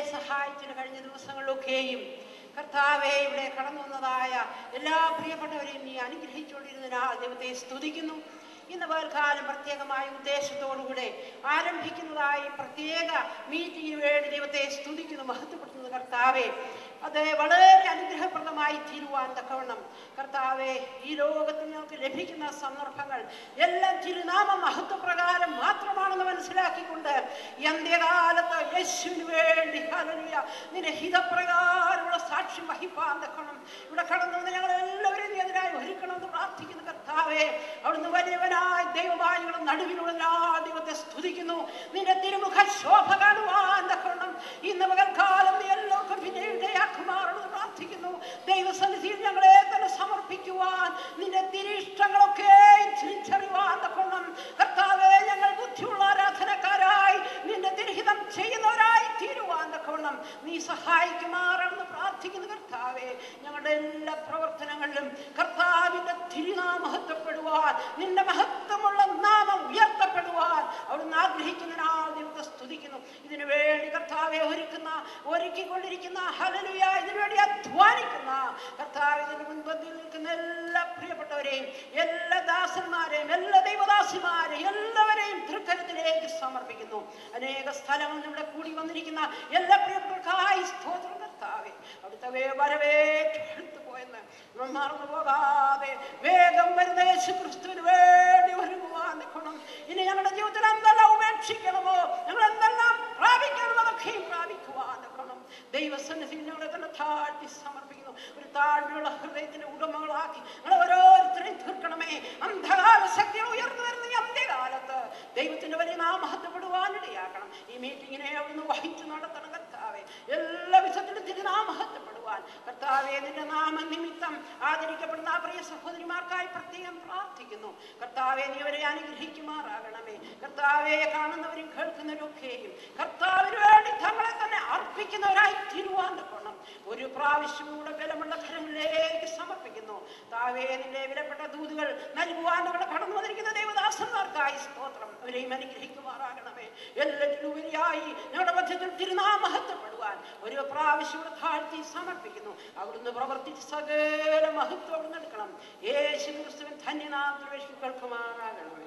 സഹായിച്ചിന് കഴിഞ്ഞ ദിവസങ്ങളിലൊക്കെയും കർത്താവെ ഇവിടെ കടന്നു വന്നതായ എല്ലാ പ്രിയപ്പെട്ടവരെയും നീ അനുഗ്രഹിച്ചുകൊണ്ടിരുന്നതിനാൽ ദൈവത്തെ സ്തുതിക്കുന്നു ഇന്ന് പകൽക്കാലം പ്രത്യേകമായ ഉദ്ദേശത്തോടുകൂടെ ആരംഭിക്കുന്നതായി പ്രത്യേക മീറ്റിങ്ങിന് വേണ്ടി ദൈവത്തെ സ്തുതിക്കുന്നു മഹത്വപ്പെടുത്തുന്നു കർത്താവെ അത് വളരെ അനുഗ്രഹപ്രദമായി തീരുവാൻ തക്കവണ്ണം കർത്താവെ ഈ ലോകത്തിൽ ഞങ്ങൾക്ക് ലഭിക്കുന്ന സന്ദർഭങ്ങൾ എല്ലാം തിരുനാമ മഹത്വപ്രകാരം മാത്രമാണെന്ന് മനസ്സിലാക്കിക്കൊണ്ട് ഈ അന്ത്യകാലത്ത് യേശുവിന് വേണ്ടി ഹല്ലേലൂയ നിന്റെ ഹിതപ്രകാരമുള്ള സാക്ഷ്യം വഹിപ്പാൻ തക്കണം ഇവിടെ കടന്നു വന്ന് ഞങ്ങൾ എല്ലാവരും നീ അതിനായി ഒരുക്കണമെന്ന് പ്രാർത്ഥിക്കുന്നു കർത്താവെ അവിടുന്ന് വലിയവനായ ദൈവമായ ഞങ്ങളുടെ നടുവിലുള്ള എല്ലാ ദൈവത്തെ സ്തുതിക്കുന്നു നിന്റെ തിരുമുഖ ശോഭ കാണുവാൻ തക്കണം ഇന്ന് പകൽക്കാലം നീ എല്ലാവർക്കും പിന്നെ ഇടയാക്കുമാറെന്ന് പ്രാർത്ഥിക്കുന്നു ദൈവസന്നിധിയിൽ ഞങ്ങളെ തന്നെ സമർപ്പിക്കുവാൻ നിന്റെ തിരിഷ്ടങ്ങളൊക്കെ തിരിച്ചറിയുവാൻ തക്കണം കർത്താവെ ഞങ്ങൾ ബുദ്ധിയുള്ള ആരാധനക്കാരായി നിന്റെ തിരഹിതം ചെയ്യുന്നവരായി തീരുവാൻ തക്കവണ്ണം നീ സഹായിക്കുമാറെന്ന് പ്രാർത്ഥിക്കുന്നു കർത്താവെ ഞങ്ങളുടെ എല്ലാ പ്രവർത്തനങ്ങളിലും കർത്താവിന്റെ തിരുനാമം മഹത്വപ്പെടുവാൻ നിന്റെ മഹത്വമുള്ള നാമം ഉയർത്തപ്പെടുവാൻ അവിടുന്ന് ആഗ്രഹിക്കുന്നതിനാൽ ദൈവത്തെ സ്തുതിക്കുന്നു ഇതിനു വേണ്ടി കർത്താവെ ഒരുക്കുന്ന ഒരുക്കിക്കൊണ്ടിരിക്കുന്ന ഹലലുയ ഇതിനു വേണ്ടി അധ്വാനിക്കുന്ന കർത്താവ് ഇതിന് മുൻപന്തിൽ നിൽക്കുന്ന എല്ലാ പ്രിയപ്പെട്ടവരെയും എല്ലാ ദാസന്മാരെയും എല്ലാ ദൈവദാസിമാരെയും എല്ലാവരെയും തൃക്കരത്തിലേക്ക് സമർപ്പിക്കുന്നു അനേക സ്ഥലങ്ങളിൽ ഇവിടെ കൂടി വന്നിരിക്കുന്ന എല്ലാ പ്രിയപ്പെട്ടവർക്കായി സ്തോത്രം കർത്താവെ അവിടുത്തെ വേ- വരവേറ്റെടുത്തു പോയെന്ന് നമ്മൾ മറന്നു പോകാതെ വേഗം വരുന്ന യേശു ക്രിസ്തുവിന് വേണ്ടി ഒരുങ്ങുവാൻ നിൽക്കണം ഇനി ഞങ്ങളുടെ ജീവിതത്തിൽ എന്തെല്ലാം ഉപേക്ഷിക്കണമോ ഞങ്ങൾ എന്തെല്ലാം പ്രാപിക്കണമോ അതൊക്കെയും പ്രാപിക്കുവാൻ നിൽക്കണം ദൈവസന്നിധിയിൽ ഞങ്ങളെ തന്നെ താഴ്ത്തി സമർപ്പിക്കുന്നു ഒരു താഴ്മയുള്ള ഹൃദയത്തിന്റെ ഉടമകളാക്കി ഞങ്ങൾ ഓരോരുത്തരെയും തീർക്കണമേ അന്ധകാല ശക്തികൾ ഉയർന്നു വരുന്ന ഈ അന്ത്യകാലത്ത് ദൈവത്തിന്റെ വലിയ നാം മഹത്വപ്പെടുവാൻ ഇടയാക്കണം ഈ മീറ്റിങ്ങിനെ അവിടുന്ന് വഹിച്ചു നടത്തണം കർത്താവെ എല്ലാ വിധത്തിലും തിരുനാം മഹത്വപ്പെടുവാൻ കർത്താവെ നിന്റെ നാമ നിമിത്തം ആദരിക്കപ്പെടുന്ന ആ പ്രിയ സഹോദരിമാർക്കായി പ്രത്യേകം പ്രാർത്ഥിക്കുന്നു കർത്താവെ നീ അവരെ അനുഗ്രഹിക്കുമാറാകണമേ കർത്താവെ കാണുന്നവരും കേൾക്കുന്നവരും ഒക്കെയും കർത്താവിന് വേണ്ടി തങ്ങളെ തന്നെ അർപ്പിക്കുന്നവരായി തീരുവാൻ തക്കണം ഒരു പ്രാവശ്യം കൂടെ ബലമുള്ള കരങ്ങളിലേക്ക് സമർപ്പിക്കുന്നു താവേ നിന്റെ വിലപ്പെട്ട ദൂതുകൾ നൽകുവാൻ അവിടെ കടന്നു വന്നിരിക്കുന്ന ദൈവദാസന്മാർക്കായി സ്തോത്രം അവരെയും അനുഗ്രഹിക്കുമാറാകണമേ എല്ലാറ്റിലും ഉപരിയായി ഞങ്ങളുടെ മധ്യത്തിൽ തിരുനാമഹത്വപ്പെടുവാൻ ഒരു പ്രാവശ്യം കൂടെ താഴ്ത്തി സമർപ്പിക്കുന്നു അവിടുന്ന് പ്രവർത്തിച്ച് സകല മഹത്വം അവിടുന്ന് എടുക്കണം യേശു ക്രിസ്തുവിൻ ധന്യനാമത്തിൽ കേൾക്കുമാറാകണമേ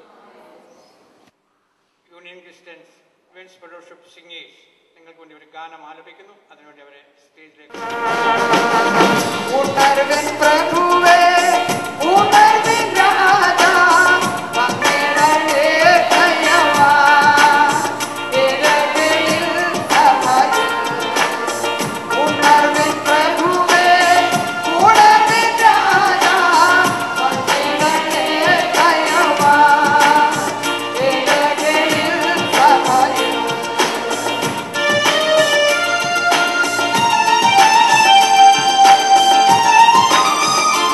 Union Christians Women's Fellowship Singers നിങ്ങൾക്ക് വേണ്ടി ഒരു ഗാനം ആലപിക്കുന്നു അതിനുവേണ്ടി അവരെ സ്റ്റേജിലേക്ക് ഉണർവിൻ പ്രഭുവേ ഉണർവിൻ രാജാ വന്നിടലേ ദയവാ ഇരവിൽ സഭയിൽ ഉണർവിൻ പ്രഭുവേ ഉണർവിൻ രാജാ വന്നിടലേ ദയവാ ഇരവിൽ സഭയിൽ ും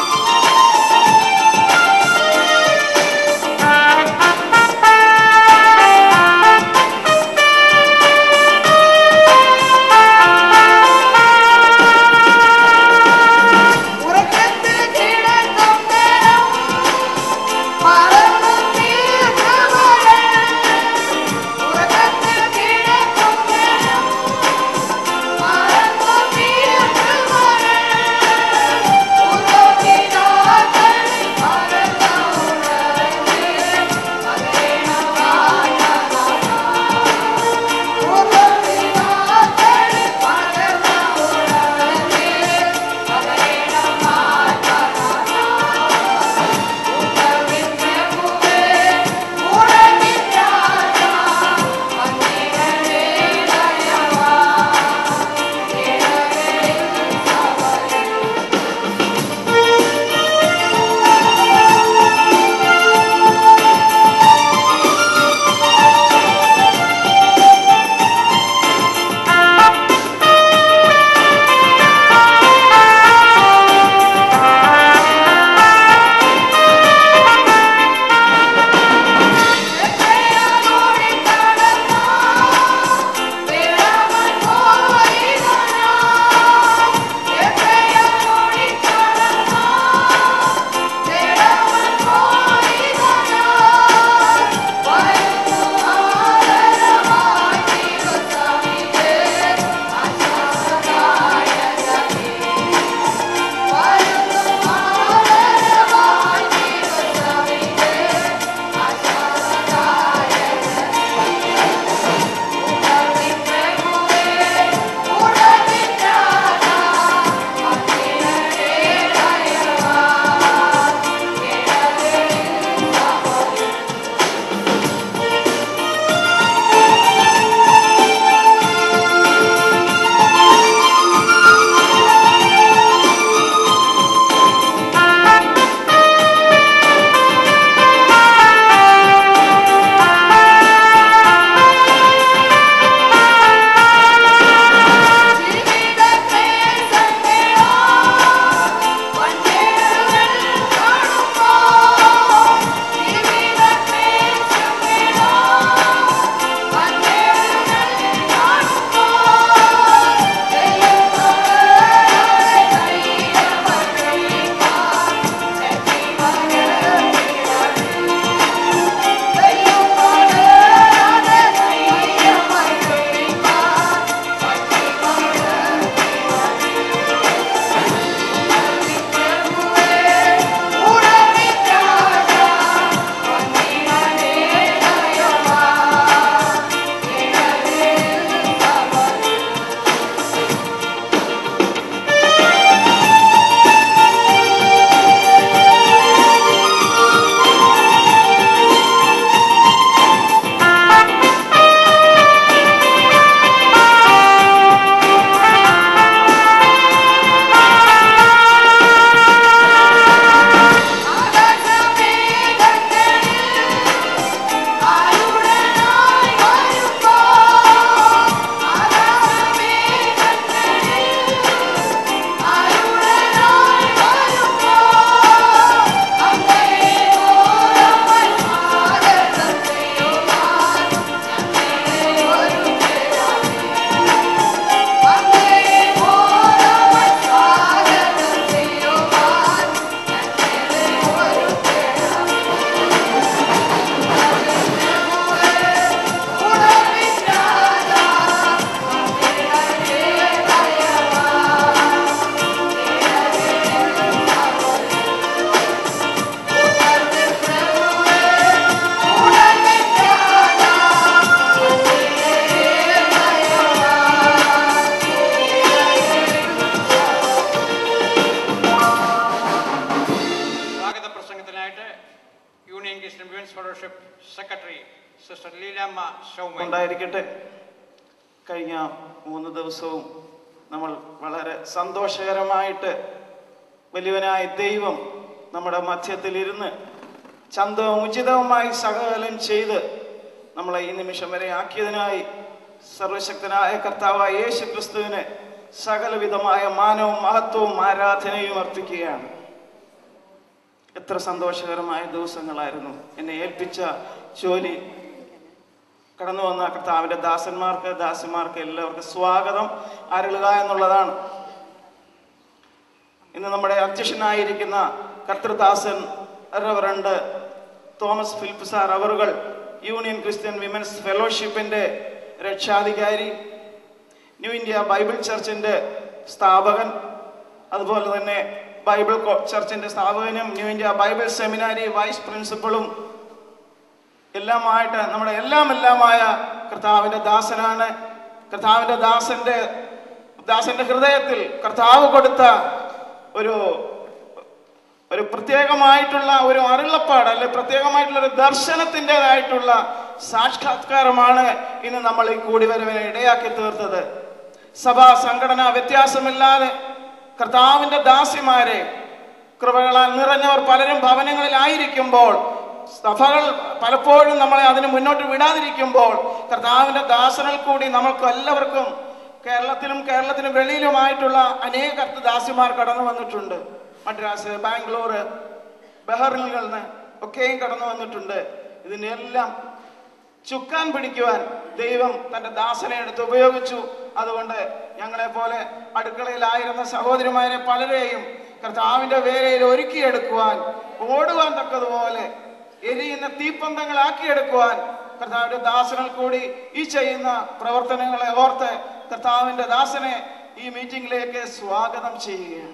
സൗമ്യ ഉണ്ടായിരിക്കട്ടെ കഴിഞ്ഞ മൂന്ന് ദിവസവും നമ്മൾ വളരെ സന്തോഷകരമായിട്ട് വലിയവനായ ദൈവം നമ്മുടെ മധ്യത്തിൽ ഇരുന്ന് ചന്തവും ഉചിതവുമായി സകലം ചെയ്ത് നമ്മളെ ഈ നിമിഷം വരെ ആക്കിയതിനായി സർവശക്തനായ കർത്താവായ യേശു ക്രിസ്തുവിന് സകലവിധമായ മാനവും മഹത്വവും ആരാധനയും അർപ്പിക്കുകയാണ് എത്ര സന്തോഷകരമായ ദിവസങ്ങളായിരുന്നു എന്നെ ഏൽപ്പിച്ച ജോലി കടന്നു വന്ന കർത്താവിന്റെ ദാസന്മാർക്ക് ദാസിമാർക്ക് എല്ലാവർക്കും സ്വാഗതം അരുളുക എന്നുള്ളതാണ് ഇന്ന് നമ്മുടെ അധ്യക്ഷനായിരിക്കുന്ന കർത്തൃദാസൻ റവറണ്ട് തോമസ് ഫിലിപ്പ് സാർ അവറുകൾ യൂണിയൻ ക്രിസ്ത്യൻ വിമൻസ് ഫെലോഷിപ്പിന്റെ രക്ഷാധികാരി ന്യൂ ഇന്ത്യ ബൈബിൾ ചർച്ചിന്റെ സ്ഥാപകൻ അതുപോലെ തന്നെ ബൈബിൾ കോ- ചർച്ചിന്റെ സ്ഥാപകനും New India Bible seminary vice പ്രിൻസിപ്പളും എല്ലാമായിട്ട് നമ്മുടെ എല്ലാം എല്ലാമായ കർത്താവിന്റെ ദാസനാണ് കർത്താവിന്റെ ദാസന്റെ ദാസന്റെ ഹൃദയത്തിൽ കർത്താവ് കൊടുത്ത ഒരു ഒരു പ്രത്യേകമായിട്ടുള്ള ഒരു അരുളപ്പാട് അല്ലെ പ്രത്യേകമായിട്ടുള്ള ഒരു ദർശനത്തിൻ്റെതായിട്ടുള്ള സാക്ഷാത്കാരമാണ് ഇന്ന് നമ്മൾ ഈ കൂടിവരവിനെ ഇടയാക്കി തീർത്തത് സഭാ സംഘടന വ്യത്യാസമില്ലാതെ കർത്താവിന്റെ ദാസിമാരെ കൃപകളാൽ നിറഞ്ഞവർ പലരും ഭവനങ്ങളിലായിരിക്കുമ്പോൾ സഭകൾ പലപ്പോഴും നമ്മളെ അതിന് മുന്നോട്ട് വിടാതിരിക്കുമ്പോൾ കർത്താവിന്റെ ദാസനിൽ കൂടി നമ്മൾക്ക് എല്ലാവർക്കും കേരളത്തിലും കേരളത്തിന് വെളിയിലുമായിട്ടുള്ള അനേക കർത്ത ദാസിമാർ കടന്നു വന്നിട്ടുണ്ട് മദ്രാസ് ബാംഗ്ലൂർ ബഹറിനിൽ നിന്ന് ഒക്കെയും കടന്നു വന്നിട്ടുണ്ട് ഇതിന്റെ എല്ലാം ചുക്കാൻ പിടിക്കുവാൻ ദൈവം തന്റെ ദാസനെ എടുത്ത് ഉപയോഗിച്ചു അതുകൊണ്ട് ഞങ്ങളെ പോലെ അടുക്കളയിലായിരുന്ന സഹോദരിമാരെ പലരെയും കർത്താവിന്റെ വേലയിൽ ഒരുക്കിയെടുക്കുവാൻ ഓടുവാൻ തക്കതുപോലെ എരിയുന്ന തീപ്പന്തങ്ങളാക്കിയെടുക്കുവാൻ കർത്താവിന്റെ ദാസനിൽ കൂടി ഈ ചെയ്യുന്ന പ്രവർത്തനങ്ങളെ ഓർത്ത് കർത്താവിന്റെ ദാസനെ ഈ മീറ്റിംഗിലേക്ക് സ്വാഗതം ചെയ്യുകയാണ്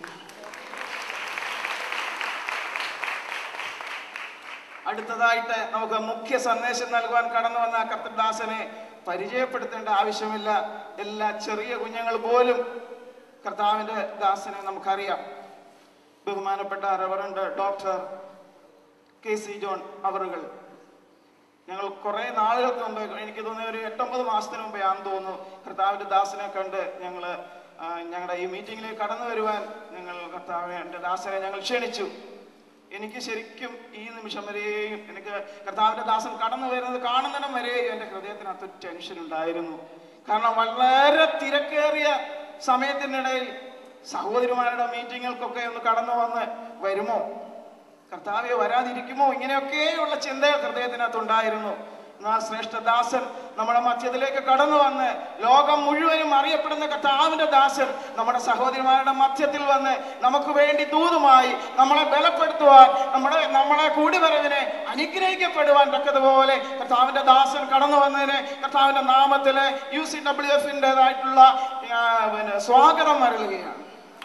അടുത്തതായിട്ട് നമുക്ക് മുഖ്യ സന്ദേശം നൽകുവാൻ കടന്നു വന്ന കർത്തദാസനെ പരിചയപ്പെടുത്തേണ്ട ആവശ്യമില്ല എല്ലാ ചെറിയ കുഞ്ഞുങ്ങൾ പോലും കർത്താവിന്റെ ദാസനെ നമുക്കറിയാം ബഹുമാനപ്പെട്ട reverend doctor K C John അവറുകൾ ഞങ്ങൾ കുറെ നാളുകൾക്ക് മുമ്പ് എനിക്ക് തോന്നിയ ഒരു എട്ടൊമ്പത് മാസത്തിന് മുമ്പേ ആണെന്ന് തോന്നുന്നു കർത്താവിന്റെ ദാസനെ കണ്ട് ഞങ്ങൾ ഞങ്ങളുടെ ഈ മീറ്റിംഗിലേക്ക് കടന്നു വരുവാൻ ഞങ്ങൾ കർത്താവിന്റെ ദാസനെ ഞങ്ങൾ ക്ഷണിച്ചു എനിക്ക് ശരിക്കും ഈ നിമിഷം വരെയും എനിക്ക് കർത്താവിന്റെ ദാസൻ കടന്നു വരുന്നത് കാണുന്നിടം വരെയും എൻ്റെ ഹൃദയത്തിനകത്ത് ടെൻഷൻ ഉണ്ടായിരുന്നു കാരണം വളരെ തിരക്കേറിയ സമയത്തിനിടയിൽ സഹോദരിമാരുടെ മീറ്റിങ്ങുകൾക്കൊക്കെ ഒന്ന് കടന്നു വന്ന് വരുമോ കർത്താവെ വരാതിരിക്കുമോ ഇങ്ങനെയൊക്കെയുള്ള ചിന്തകൾ ഹൃദയത്തിനകത്ത് ഉണ്ടായിരുന്നു എന്നാൽ ശ്രേഷ്ഠദാസൻ നമ്മുടെ മധ്യത്തിലേക്ക് കടന്നു വന്ന് ലോകം മുഴുവനും അറിയപ്പെടുന്ന കർത്താവിന്റെ ദാസൻ നമ്മുടെ സഹോദരിമാരുടെ മധ്യത്തിൽ വന്ന് നമുക്ക് വേണ്ടി ദൂതുമായി നമ്മളെ ബലപ്പെടുത്തുവാൻ നമ്മുടെ നമ്മളെ കൂടിവരവിനെ അനുഗ്രഹിക്കപ്പെടുവാൻ തക്കതുപോലെ കർത്താവിന്റെ ദാസൻ കടന്നു വന്നതിന് കർത്താവിന്റെ നാമത്തില് യു സി ഡബ്ല്യു എഫിൻ്റെതായിട്ടുള്ള പിന്നെ സ്വാഗതം അരുളുകയാണ്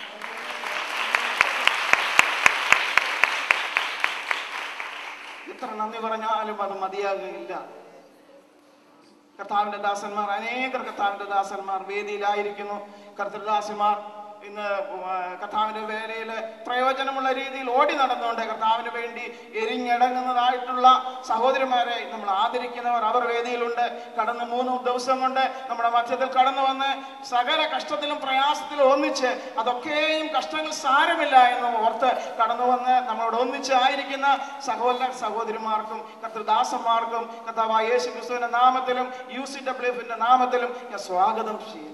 എത്ര നന്ദി പറഞ്ഞാലും അത് മതിയാകുകയില്ല കർത്താവിന്റെ ദാസന്മാർ അനേകർ കർത്താവിന്റെ ദാസന്മാർ വേദിയിലായിരിക്കുന്നു കർത്തൃദാസിമാർ ഇന്ന് ആ, കർത്താവിന്റെ വേലയിൽ പ്രയോജനമുള്ള രീതിയിൽ ഓടി നടന്നുകൊണ്ട് കർത്താവിന് വേണ്ടി എരിഞ്ഞടങ്ങുന്നതായിട്ടുള്ള സഹോദരിമാരെ നമ്മൾ ആദരിക്കുന്നവർ അവർ വേദിയിലുണ്ട് കടന്ന് മൂന്ന് ദിവസം കൊണ്ട് നമ്മുടെ മധ്യത്തിൽ കടന്നു വന്ന് സകല കഷ്ടത്തിലും പ്രയാസത്തിലും ഒന്നിച്ച് അതൊക്കെയും കഷ്ടങ്ങൾ സാരമില്ല എന്ന് ഓർത്ത് കടന്നു വന്ന് നമ്മളോട് ഒന്നിച്ച് ആയിരിക്കുന്ന സഹോദര സഹോദരിമാർക്കും കർത്തൃദാസന്മാർക്കും കർത്താവായ യേശു ക്രിസ്തുവിന്റെ നാമത്തിലും യു സി ഡബ്ല്യു എഫിന്റെ നാമത്തിലും ഞാൻ സ്വാഗതം ചെയ്യുന്നു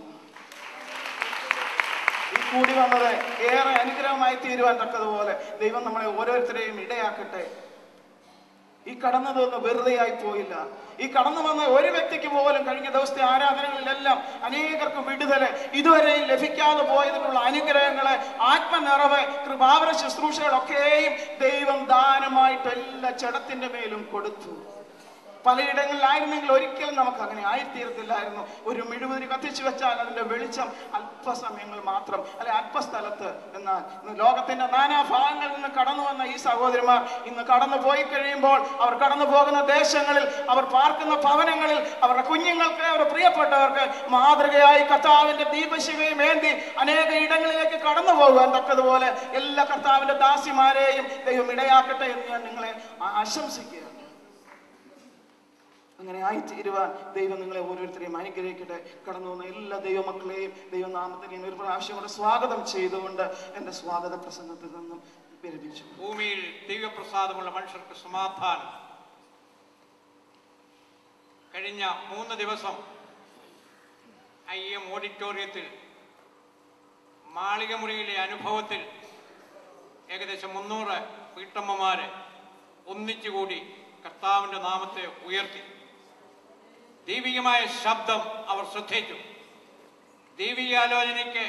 ഈ കൂടി വന്നത് ഏറെ അനുഗ്രഹമായി തീരുവാൻ തക്കതുപോലെ ദൈവം നമ്മളെ ഓരോരുത്തരെയും ഇടയാക്കട്ടെ ഈ കടന്നതൊന്നും വെറുതെയായി പോയില്ല ഈ കടന്നു വന്ന ഒരു വ്യക്തിക്ക് പോലും കഴിഞ്ഞ ദിവസത്തെ ആരാധനകളിലെല്ലാം അനേകർക്ക് വിടുതല് ഇതുവരെയും ലഭിക്കാതെ പോയതിനുള്ള അനുഗ്രഹങ്ങള് ആത്മനിറവ് കൃപാവര ശുശ്രൂഷകളൊക്കെയും ദൈവം ദാനമായിട്ട് എല്ലാ ജഡത്തിന്റെ മേലും കൊടുത്തു പലയിടങ്ങളിലായിരുന്നെങ്കിൽ ഒരിക്കലും നമുക്ക് അങ്ങനെ ആയിത്തീരത്തില്ലായിരുന്നു ഒരു മെഴുകുതിരി കത്തിച്ചു വെച്ചാൽ അതിന്റെ വെളിച്ചം അല്പസമയങ്ങൾ മാത്രം അല്ലെ അല്പസ്ഥലത്ത് എന്നാൽ ഇന്ന് ലോകത്തിന്റെ നാനാ ഭാഗങ്ങളിൽ നിന്ന് കടന്നു വന്ന ഈ സഹോദരിമാർ ഇന്ന് കടന്നു പോയി കഴിയുമ്പോൾ അവർ കടന്നു പോകുന്ന ദേശങ്ങളിൽ അവർ പാർക്കുന്ന ഭവനങ്ങളിൽ അവരുടെ കുഞ്ഞുങ്ങൾക്ക് അവരുടെ പ്രിയപ്പെട്ടവർക്ക് മാതൃകയായി കർത്താവിന്റെ ദീപശിവയും ഏന്തി അനേക ഇടങ്ങളിലേക്ക് കടന്നു പോകുവാൻ തക്കതുപോലെ എല്ലാ കർത്താവിന്റെ ദാസിമാരെയും ദൈവം ഇടയാക്കട്ടെ എന്ന് ഞാൻ നിങ്ങളെ ആ- ആശംസിക്കുകയാണ് അങ്ങനെ ആയിത്തീരുവാൻ ദൈവം നിങ്ങളെ ഓരോരുത്തരെയും അനുഗ്രഹിക്കട്ടെ കടന്നു വന്ന എല്ലാ ദൈവമക്കളെയും ദൈവനാമത്തിൽ ഞാൻ ഒരു പ്രാവശ്യം കൂടെ സ്വാഗതം ചെയ്തുകൊണ്ട് എൻ്റെ സ്വാഗത പ്രസംഗത്തിൽ നിന്നും വിരമിച്ചു ഭൂമിയിൽ ദൈവപ്രസാദമുള്ള മനുഷ്യർക്ക് സമാധാനം കഴിഞ്ഞ മൂന്ന് ദിവസം ഐ എം ഓഡിറ്റോറിയത്തിൽ മാളികമുറിയിലെ അനുഭവത്തിൽ ഏകദേശം മുന്നൂറ് വീട്ടമ്മമാര് ഒന്നിച്ചുകൂടി കർത്താവിൻ്റെ നാമത്തെ ഉയർത്തി ദൈവികമായ ശബ്ദം അവർ ശ്രദ്ധിച്ചു ദൈവികാലോചനയ്ക്ക്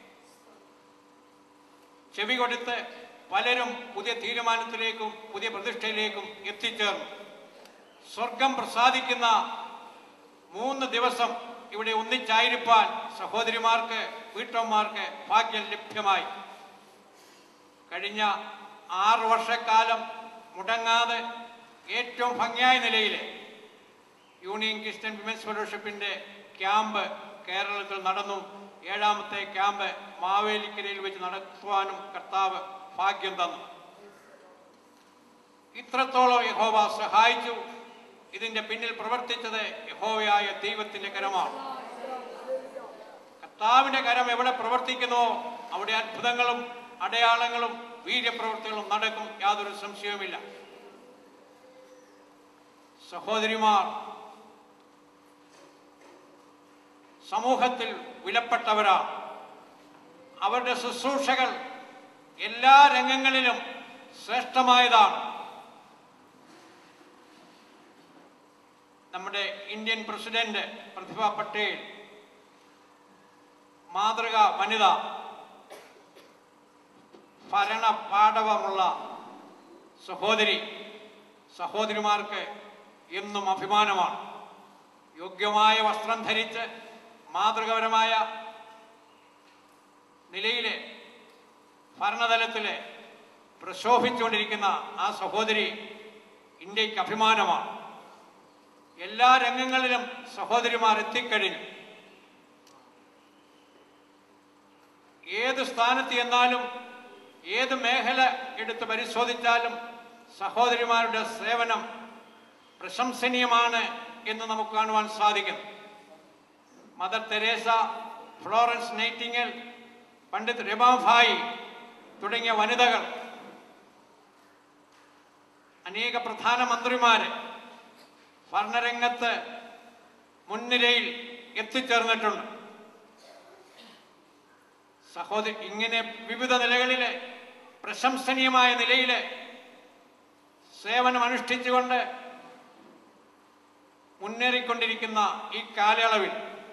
ചെവി കൊടുത്ത് പലരും പുതിയ തീരുമാനത്തിലേക്കും പുതിയ പ്രതിഷ്ഠയിലേക്കും എത്തിച്ചേർന്നു സ്വർഗം പ്രസാദിക്കുന്ന മൂന്ന് ദിവസം ഇവിടെ ഒന്നിച്ചായിരിക്കാൻ സഹോദരിമാർക്ക് വീട്ടമ്മമാർക്ക് ഭാഗ്യം ലഭ്യമായി കഴിഞ്ഞ ആറ് വർഷക്കാലം മുടങ്ങാതെ ഏറ്റവും ഭംഗിയായ നിലയിൽ യൂണിയൻ ക്രിസ്ത്യൻ വിമൻസ് ഫെലോഷിപ്പിന്റെ ക്യാമ്പ് കേരളത്തിൽ നടന്നു ഏഴാമത്തെ ക്യാമ്പ് മാവേലിക്കരയിൽ വെച്ച് നടത്തുവാനും കർത്താവ് ഭാഗ്യം തന്നു ഇത്രത്തോളം യഹോവ സഹായിച്ചു ഇതിന്റെ പിന്നിൽ പ്രവർത്തിച്ചത് യഹോവയായ ദൈവത്തിന്റെ കരമാണ് കർത്താവിന്റെ കരം എവിടെ പ്രവർത്തിക്കുന്നുവോ അവിടെ അത്ഭുതങ്ങളും അടയാളങ്ങളും വീര്യപ്രവൃത്തികളും നടക്കും യാതൊരു സംശയവുമില്ല സഹോദരിമാർ സമൂഹത്തിൽ വിലപ്പെട്ടവരാണ് അവരുടെ ശുശ്രൂഷകൾ എല്ലാ രംഗങ്ങളിലും ശ്രേഷ്ഠമായതാണ് നമ്മുടെ ഇന്ത്യൻ പ്രസിഡന്റ് പ്രതിഭ പട്ടേൽ മാതൃക വനിത ഭരണ പാടവമുള്ള സഹോദരി സഹോദരിമാർക്ക് എന്നും അഭിമാനമാണ് യോഗ്യമായ വസ്ത്രം ധരിച്ച് മാതൃകപരമായ നിലയിലെ ഭരണതലത്തിലെ പ്രശോഭിച്ചുകൊണ്ടിരിക്കുന്ന ആ സഹോദരി ഇന്ത്യക്ക് അഭിമാനമാണ് എല്ലാ രംഗങ്ങളിലും സഹോദരിമാർ എത്തിക്കഴിഞ്ഞു ഏത് സ്ഥാനത്ത് ചെന്നാലും ഏത് മേഖല എടുത്ത് പരിശോധിച്ചാലും സഹോദരിമാരുടെ സേവനം പ്രശംസനീയമാണ് എന്ന് നമുക്ക് കാണുവാൻ സാധിക്കും Mother Teresa Florence Nightingale Pandit Ramabai തുടങ്ങിയ വനിതകൾ അനേക പ്രധാനമന്ത്രിമാര് ഭരണരംഗത്ത് മുൻനിരയിൽ എത്തിച്ചേർന്നിട്ടുണ്ട് സഹോദരി ഇങ്ങനെ വിവിധ നിലകളിലെ പ്രശംസനീയമായ നിലയിലെ സേവനം അനുഷ്ഠിച്ചുകൊണ്ട് മുന്നേറിക്കൊണ്ടിരിക്കുന്ന ഈ കാലയളവിൽ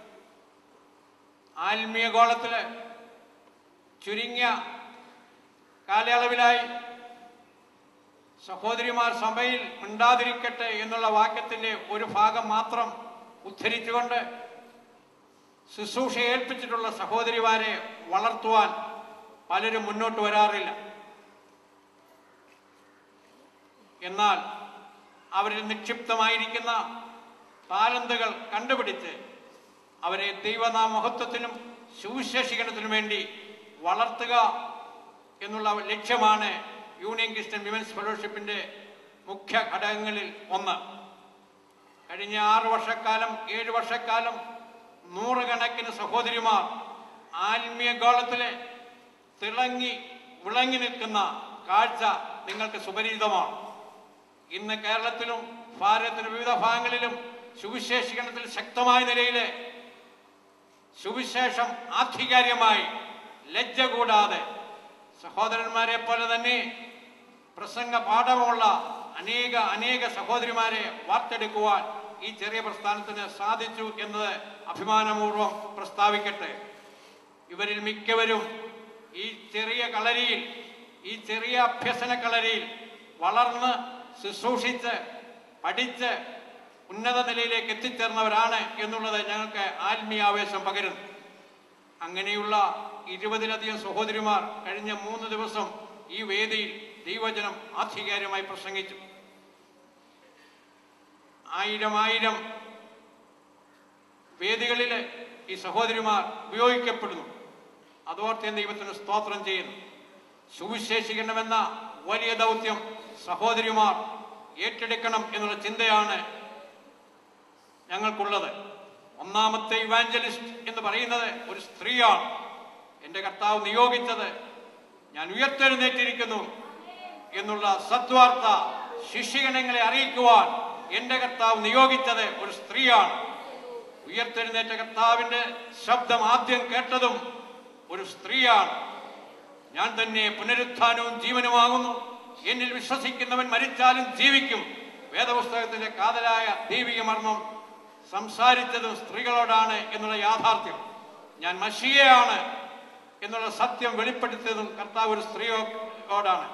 ആത്മീയ ഗോളത്തില് ചുരുങ്ങിയ കാലയളവിലായി സഹോദരിമാർ സഭയിൽ മിണ്ടാതിരിക്കട്ടെ എന്നുള്ള വാക്യത്തിന്റെ ഒരു ഭാഗം മാത്രം ഉദ്ധരിച്ചുകൊണ്ട് ശുശ്രൂഷ ഏൽപ്പിച്ചിട്ടുള്ള സഹോദരിമാരെ വളർത്തുവാൻ പലരും മുന്നോട്ട് വരാറില്ല എന്നാൽ അവരിൽ നിക്ഷിപ്തമായിരിക്കുന്ന താലന്തുകൾ കണ്ടുപിടിച്ച് അവരെ ദൈവനാമഹത്വത്തിനും സുവിശേഷീകരണത്തിനും വേണ്ടി വളർത്തുക എന്നുള്ള ലക്ഷ്യമാണ് യൂണിയൻ ക്രിസ്ത്യൻ വിമൻസ് ഫെലോഷിപ്പിന്റെ മുഖ്യ ഘടകങ്ങളിൽ ഒന്ന് കഴിഞ്ഞ ആറ് വർഷക്കാലം ഏഴ് വർഷക്കാലം നൂറുകണക്കിന് സഹോദരിമാർ ആത്മീയ ഗോളത്തിലെ തിളങ്ങി വിളങ്ങി നിൽക്കുന്ന കാഴ്ച നിങ്ങൾക്ക് സുപരിചിതമാണ് ഇന്ന് കേരളത്തിലും ഭാരതത്തിന്റെ വിവിധ ഭാഗങ്ങളിലും സുവിശേഷീകരണത്തിൽ ശക്തമായ നിലയിലെ സുവിശേഷം ആധികാരികമായി ലജ്ജ കൂടാതെ സഹോദരന്മാരെ പോലെ തന്നെ പ്രസംഗ പാഠമുള്ള അനേക അനേക സഹോദരിമാരെ വാർത്തെടുക്കുവാൻ ഈ ചെറിയ പ്രസ്ഥാനത്തിന് സാധിച്ചു എന്നത് അഭിമാനപൂർവ്വം പ്രസ്താവിക്കട്ടെ ഇവരിൽ മിക്കവരും ഈ ചെറിയ കളരിയിൽ ഈ ചെറിയ അഭ്യസന കളരിയിൽ വളർന്ന് ശുശ്രൂഷിച്ച് പഠിച്ച് ഉന്നത നിലയിലേക്ക് എത്തിച്ചേർന്നവരാണ് എന്നുള്ളത് ഞങ്ങൾക്ക് ആത്മീയാവേശം പകരുന്നു അങ്ങനെയുള്ള ഇരുപതിലധികം സഹോദരിമാർ കഴിഞ്ഞ മൂന്ന് ദിവസം ഈ വേദിയിൽ ദൈവജനം ആധികാരികമായി പ്രസംഗിച്ചു ആയിരം ആയിരം വേദികളിൽ ഈ സഹോദരിമാർ ഉപയോഗിക്കപ്പെടുന്നു അതോർത്ത് ഞാൻ ദൈവത്തിന് സ്തോത്രം ചെയ്യുന്നു സുവിശേഷിക്കണമെന്ന വലിയ ദൗത്യം സഹോദരിമാർ ഏറ്റെടുക്കണം എന്നുള്ള ചിന്തയാണ് ഞങ്ങൾക്കുള്ളത് ഒന്നാമത്തെ ഇവാഞ്ചലിസ്റ്റ് എന്ന് പറയുന്നത് ഒരു സ്ത്രീയാണ് എൻ്റെ കർത്താവ് നിയോഗിച്ചത് ഞാൻ ഉയർത്തെഴുന്നേറ്റിരിക്കുന്നു എന്നുള്ള സദ്വാർത്ത ശിഷ്യഗണങ്ങളെ അറിയിക്കുവാൻ എൻ്റെ കർത്താവ് നിയോഗിച്ചത് ഒരു സ്ത്രീയാണ് ഉയർത്തെഴുന്നേറ്റ കർത്താവിന്റെ ശബ്ദം ആദ്യം കേട്ടതും ഒരു സ്ത്രീയാണ് ഞാൻ തന്നെ പുനരുത്ഥാനവും ജീവനുമാകുന്നു എന്നിൽ വിശ്വസിക്കുന്നവൻ മരിച്ചാലും ജീവിക്കും വേദപുസ്തകത്തിന്റെ കാതലായ ദൈവിക മർമ്മം സംസാരിച്ചതും സ്ത്രീകളോടാണ് എന്നുള്ള യാഥാർത്ഥ്യം ഞാൻ മഷിയയാണ് എന്നുള്ള സത്യം വെളിപ്പെടുത്തിയതും കർത്താവ് ഒരു സ്ത്രീയോടാണ്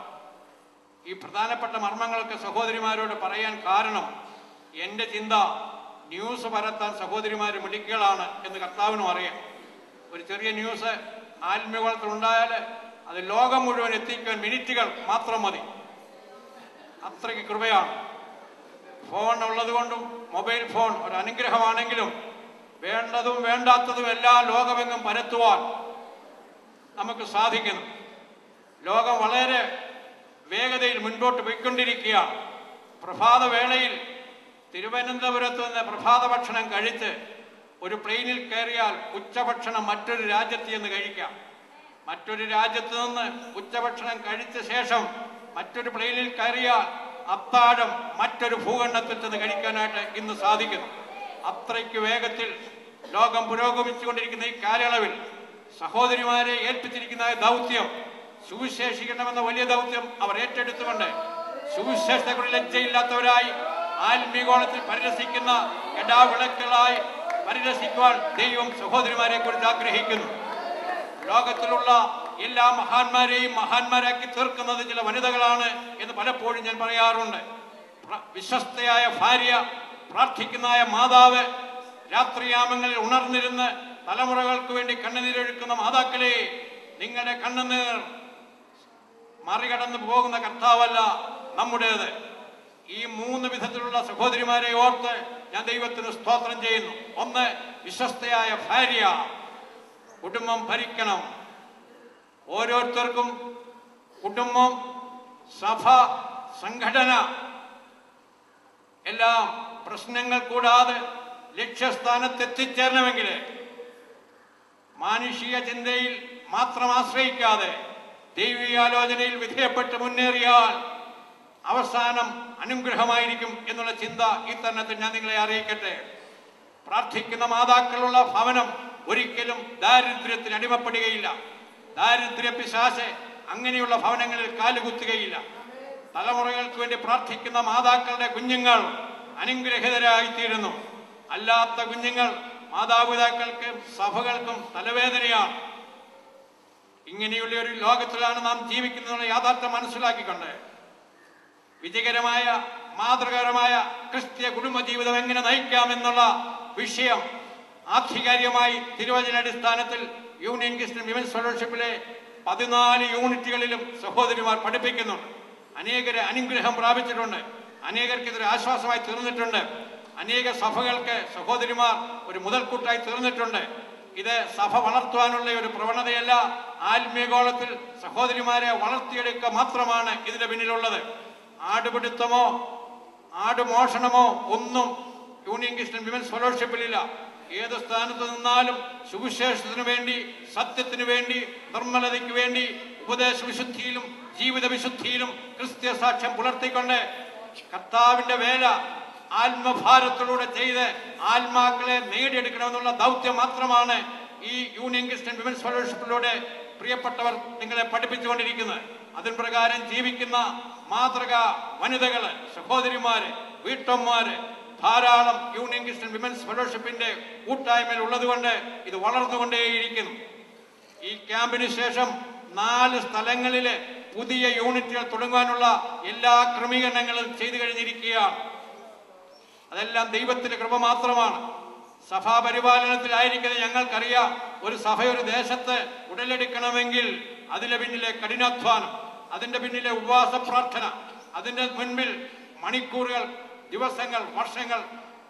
ഈ പ്രധാനപ്പെട്ട മർമ്മങ്ങളൊക്കെ സഹോദരിമാരോട് പറയാൻ കാരണം എൻ്റെ ചിന്ത ന്യൂസ് പരത്താൻ സഹോദരിമാർ മിടുക്കുകളാണ് എന്ന് കർത്താവിനും അറിയാം ഒരു ചെറിയ ന്യൂസ് ആത്മീയവളത്തിൽ ഉണ്ടായാൽ അത് ലോകം മുഴുവൻ എത്തിക്കാൻ മിനിറ്റുകൾ മാത്രം മതി അത്രയ്ക്ക് കൃപയാണ് ഫോൺ ഉള്ളത് കൊണ്ടും മൊബൈൽ ഫോൺ ഒരു അനുഗ്രഹമാണെങ്കിലും വേണ്ടതും വേണ്ടാത്തതും എല്ലാം ലോകമെങ്ങും പരത്തുവാൻ നമുക്ക് സാധിക്കുന്നു ലോകം വളരെ വേഗതയിൽ മുൻപോട്ട് പോയിക്കൊണ്ടിരിക്കുകയാണ് പ്രഭാത വേളയിൽ തിരുവനന്തപുരത്ത് നിന്ന് പ്രഭാത ഭക്ഷണം കഴിച്ച് ഒരു പ്ലെയിനിൽ കയറിയാൽ ഉച്ചഭക്ഷണം മറ്റൊരു രാജ്യത്ത് ചെന്ന് കഴിക്കാം മറ്റൊരു രാജ്യത്ത് നിന്ന് ഉച്ചഭക്ഷണം കഴിച്ച ശേഷം മറ്റൊരു പ്ലെയിനിൽ കയറിയാൽ അത്താഴം മറ്റൊരു ഭൂഖണ്ഡത്തിൽ ചെന്ന് കഴിക്കാനായിട്ട് ഇന്ന് സാധിക്കുന്നു അത്രയ്ക്ക് വേഗത്തിൽ ലോകം പുരോഗമിച്ചുകൊണ്ടിരിക്കുന്ന ഈ കാലയളവിൽ സഹോദരിമാരെ ഏൽപ്പിച്ചിരിക്കുന്ന ഈ ദൗത്യം സുവിശേഷിക്കണമെന്ന വലിയ ദൗത്യം അവർ ഏറ്റെടുത്തുകൊണ്ട് സുവിശേഷത്തെക്കുറിച്ച് ലജ്ജയില്ലാത്തവരായി ആത്മീകോളത്തിൽ പരിരസിക്കുന്ന ഇടാവിളക്കുകളായി പരിരസിക്കുവാൻ ദൈവം സഹോദരിമാരെ കുറിച്ച് ആഗ്രഹിക്കുന്നു ലോകത്തിലുള്ള എല്ലാ മഹാന്മാരെയും മഹാന്മാരാക്കി തീർക്കുന്നത് ചില വനിതകളാണ് എന്ന് പലപ്പോഴും ഞാൻ പറയാറുണ്ട് പ്ര- വിശ്വസ്തയായ ഭാര്യ പ്രാർത്ഥിക്കുന്നതായ മാതാവ് രാത്രിയാമങ്ങളിൽ ഉണർന്നിരുന്ന് തലമുറകൾക്ക് വേണ്ടി കണ്ണുനീരൊഴുക്കുന്ന മാതാക്കളെ നിങ്ങളുടെ കണ്ണുനീർ മറികടന്നു പോകുന്ന കർത്താവല്ല നമ്മുടേത് ഈ മൂന്ന് വിധത്തിലുള്ള സഹോദരിമാരെ ഓർത്ത് ഞാൻ ദൈവത്തിന് സ്തോത്രം ചെയ്യുന്നു ഒന്ന് വിശ്വസ്തയായ ഭാര്യ കുടുംബം ഭരിക്കണം ഓരോരുത്തർക്കും കുടുംബം സഭ സംഘടന എല്ലാം പ്രശ്നങ്ങൾ കൂടാതെ ലക്ഷ്യസ്ഥാനത്ത് എത്തിച്ചേരണമെങ്കിൽ മാനുഷിക ചിന്തയിൽ മാത്രം ആശ്രയിക്കാതെ ദൈവികാലോചനയിൽ വിധേയപ്പെട്ട് മുന്നേറിയാൽ അവസാനം അനുഗ്രഹമായിരിക്കും എന്നുള്ള ചിന്ത ഈ തരണത്തിൽ ഞാൻ നിങ്ങളെ അറിയിക്കട്ടെ പ്രാർത്ഥിക്കുന്ന മാതാക്കളുള്ള ഭവനം ഒരിക്കലും ദാരിദ്ര്യത്തിന് അടിമപ്പെടുകയില്ല ദാരിദ്ര്യ പിശാശ് അങ്ങനെയുള്ള ഭവനങ്ങളിൽ കാലുകുത്തുകയില്ല തലമുറകൾക്ക് വേണ്ടി പ്രാർത്ഥിക്കുന്ന മാതാക്കളുടെ കുഞ്ഞുങ്ങൾ അനുഗ്രഹിതരായിത്തീരുന്നു അല്ലാത്ത കുഞ്ഞുങ്ങൾ മാതാപിതാക്കൾക്കും സഭകൾക്കും തലവേദനയാണ് ഇങ്ങനെയുള്ള ഒരു ലോകത്തിലാണ് നാം ജീവിക്കുന്നതെന്നുള്ള യാഥാർത്ഥ്യം മനസ്സിലാക്കിക്കൊണ്ട് വിജയകരമായ മാതൃകരമായ ക്രിസ്തീയ കുടുംബജീവിതം എങ്ങനെ നയിക്കാമെന്നുള്ള വിഷയം ആധികാരികമായി തിരുവചനാടിസ്ഥാനത്തിൽ യൂണിയൻ ക്രിസ്ത്യൻ വിമൻസ് ഫെലോഷിപ്പിലെ പതിനാല് യൂണിറ്റുകളിലും സഹോദരിമാർ പഠിപ്പിക്കുന്നുണ്ട് അനേകരെ അനുഗ്രഹം പ്രാപിച്ചിട്ടുണ്ട് അനേകർക്ക് ഇതൊരു ആശ്വാസമായി തീർന്നിട്ടുണ്ട് അനേക സഭകൾക്ക് സഹോദരിമാർ ഒരു മുതൽക്കൂട്ടായി തീർന്നിട്ടുണ്ട് ഇത് സഭ വളർത്തുവാനുള്ള ഒരു പ്രവണതയല്ല ആത്മീയഗോളത്തിൽ സഹോദരിമാരെ വളർത്തിയെടുക്കുക മാത്രമാണ് ഇതിന്റെ പിന്നിലുള്ളത് ആടുപിടുത്തമോ ആടുമോഷണമോ ഒന്നും യൂണിയൻ ക്രിസ്ത്യൻ വിമൻസ് ഫെലോഷിപ്പിലില്ല ഏത് സ്ഥാനത്ത് നിന്നാലും സുവിശേഷത്തിനു വേണ്ടി സത്യത്തിനു വേണ്ടി നിർമ്മലതയ്ക്ക് വേണ്ടി ഉപദേശ വിശുദ്ധിയിലും ജീവിത വിശുദ്ധിയിലും ക്രിസ്ത്യ സാക്ഷ്യം പുലർത്തിക്കൊണ്ട് കർത്താവിന്റെ വേല ആത്മഭാരത്തിലൂടെ ചെയ്ത് ആത്മാക്കളെ നേടിയെടുക്കണമെന്നുള്ള ദൗത്യം മാത്രമാണ് ഈ യൂണിയൻ ക്രിസ്ത്യൻ വിമൻസ് ഫെലോഷിപ്പിലൂടെ പ്രിയപ്പെട്ടവർ നിങ്ങളെ പഠിപ്പിച്ചുകൊണ്ടിരിക്കുന്നത് അതിൻ പ്രകാരം ജീവിക്കുന്ന മാതൃക വനിതകള് സഹോദരിമാര് വീട്ടമ്മമാര് ധാരാളം യൂണിയൻ ക്രിസ്ത്യൻ വിമൻസ് ഫെലോഷിപ്പിന്റെ കൂട്ടായ്മയിൽ ഉള്ളതുകൊണ്ട് ഇത് വളർന്നുകൊണ്ടേയിരിക്കുന്നു ഈ ക്യാമ്പിന് ശേഷം നാല് സ്ഥലങ്ങളിലെ പുതിയ യൂണിറ്റുകൾ തുടങ്ങുവാനുള്ള എല്ലാ ക്രമീകരണങ്ങളും ചെയ്തു കഴിഞ്ഞിരിക്കുകയാണ് അതെല്ലാം ദൈവത്തിന്റെ കൃപ മാത്രമാണ് സഭാ പരിപാലനത്തിലായിരിക്കുന്ന ഞങ്ങൾക്കറിയാം ഒരു സഭ ഒരു ദേശത്ത് ഉടലെടുക്കണമെങ്കിൽ അതിന്റെ പിന്നിലെ കഠിനാധ്വാനം അതിന്റെ പിന്നിലെ ഉപവാസ പ്രാർത്ഥന അതിന്റെ മുൻപിൽ മണിക്കൂറുകൾ ദിവസങ്ങൾ വർഷങ്ങൾ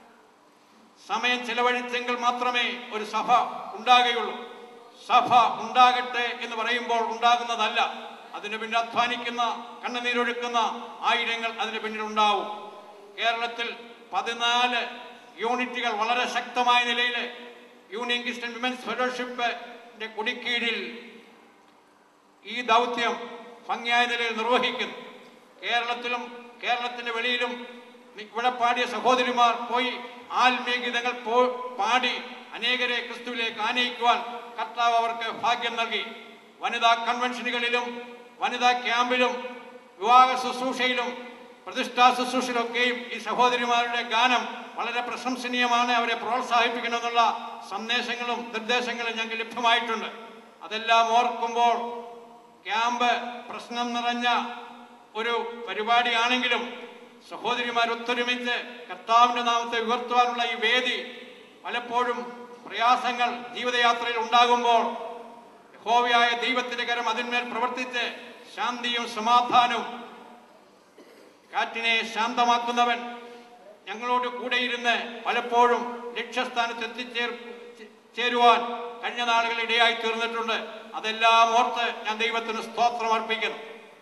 സമയം ചെലവഴിച്ചെങ്കിൽ മാത്രമേ ഒരു സഭ ഉണ്ടാകുകയുള്ളൂ സഭ ഉണ്ടാകട്ടെ എന്ന് പറയുമ്പോൾ ഉണ്ടാകുന്നതല്ല അതിന് പിന്നിൽ അധ്വാനിക്കുന്ന കണ്ണുനീരൊഴുക്കുന്ന ആയിരങ്ങൾ അതിന് പിന്നിൽ ഉണ്ടാവും കേരളത്തിൽ പതിനാല് യൂണിറ്റുകൾ വളരെ ശക്തമായ നിലയിൽ യൂണിയൻ ക്രിസ്ത്യൻ വിമൻസ് ഫെലോഷിപ്പിന്റെ കുടിക്കീഴിൽ ഈ ദൗത്യം ഭംഗിയായ നിലയിൽ നിർവഹിക്കുന്നു കേരളത്തിലും കേരളത്തിന്റെ വെളിയിലും ഇവിടെ പാടിയ സഹോദരിമാർ പോയി ആത്മീയഗീതങ്ങൾ പോ പാടി അനേകരെ ക്രിസ്തുവിലേക്ക് ആനയിക്കുവാൻ കർത്താവ് അവർക്ക് ഭാഗ്യം നൽകി വനിതാ കൺവെൻഷനുകളിലും വനിതാ ക്യാമ്പിലും വിവാഹ ശുശ്രൂഷയിലും പ്രതിഷ്ഠാ ശുശ്രൂഷയിലൊക്കെയും ഈ സഹോദരിമാരുടെ ഗാനം വളരെ പ്രശംസനീയമാണ് അവരെ പ്രോത്സാഹിപ്പിക്കണമെന്നുള്ള സന്ദേശങ്ങളും നിർദ്ദേശങ്ങളും ഞങ്ങൾക്ക് ലഭ്യമായിട്ടുണ്ട് അതെല്ലാം ഓർക്കുമ്പോൾ ക്യാമ്പ് പ്രശ്നം നിറഞ്ഞ ഒരു പരിപാടിയാണെങ്കിലും സഹോദരിമാർ ഒത്തൊരുമിച്ച് കർത്താവിന്റെ നാമത്തെ ഉയർത്തുവാനുള്ള ഈ വേദി പലപ്പോഴും പ്രയാസങ്ങൾ ജീവിതയാത്രയിൽ ഉണ്ടാകുമ്പോൾ യഹോവയായ ദൈവത്തിന്റെ കരം അതിന്മേൽ പ്രവർത്തിച്ച് ശാന്തിയും സമാധാനവും കാറ്റിനെ ശാന്തമാക്കുന്നവൻ ഞങ്ങളോട് കൂടെയിരുന്ന് പലപ്പോഴും ലക്ഷ്യസ്ഥാനത്ത് എത്തിച്ചേർ ചേരുവാൻ കഴിഞ്ഞ നാളുകളിൽ ഇടയായി തീർന്നിട്ടുണ്ട് അതെല്ലാം ഓർത്ത് ഞാൻ ദൈവത്തിന് സ്തോത്രം അർപ്പിക്കുന്നു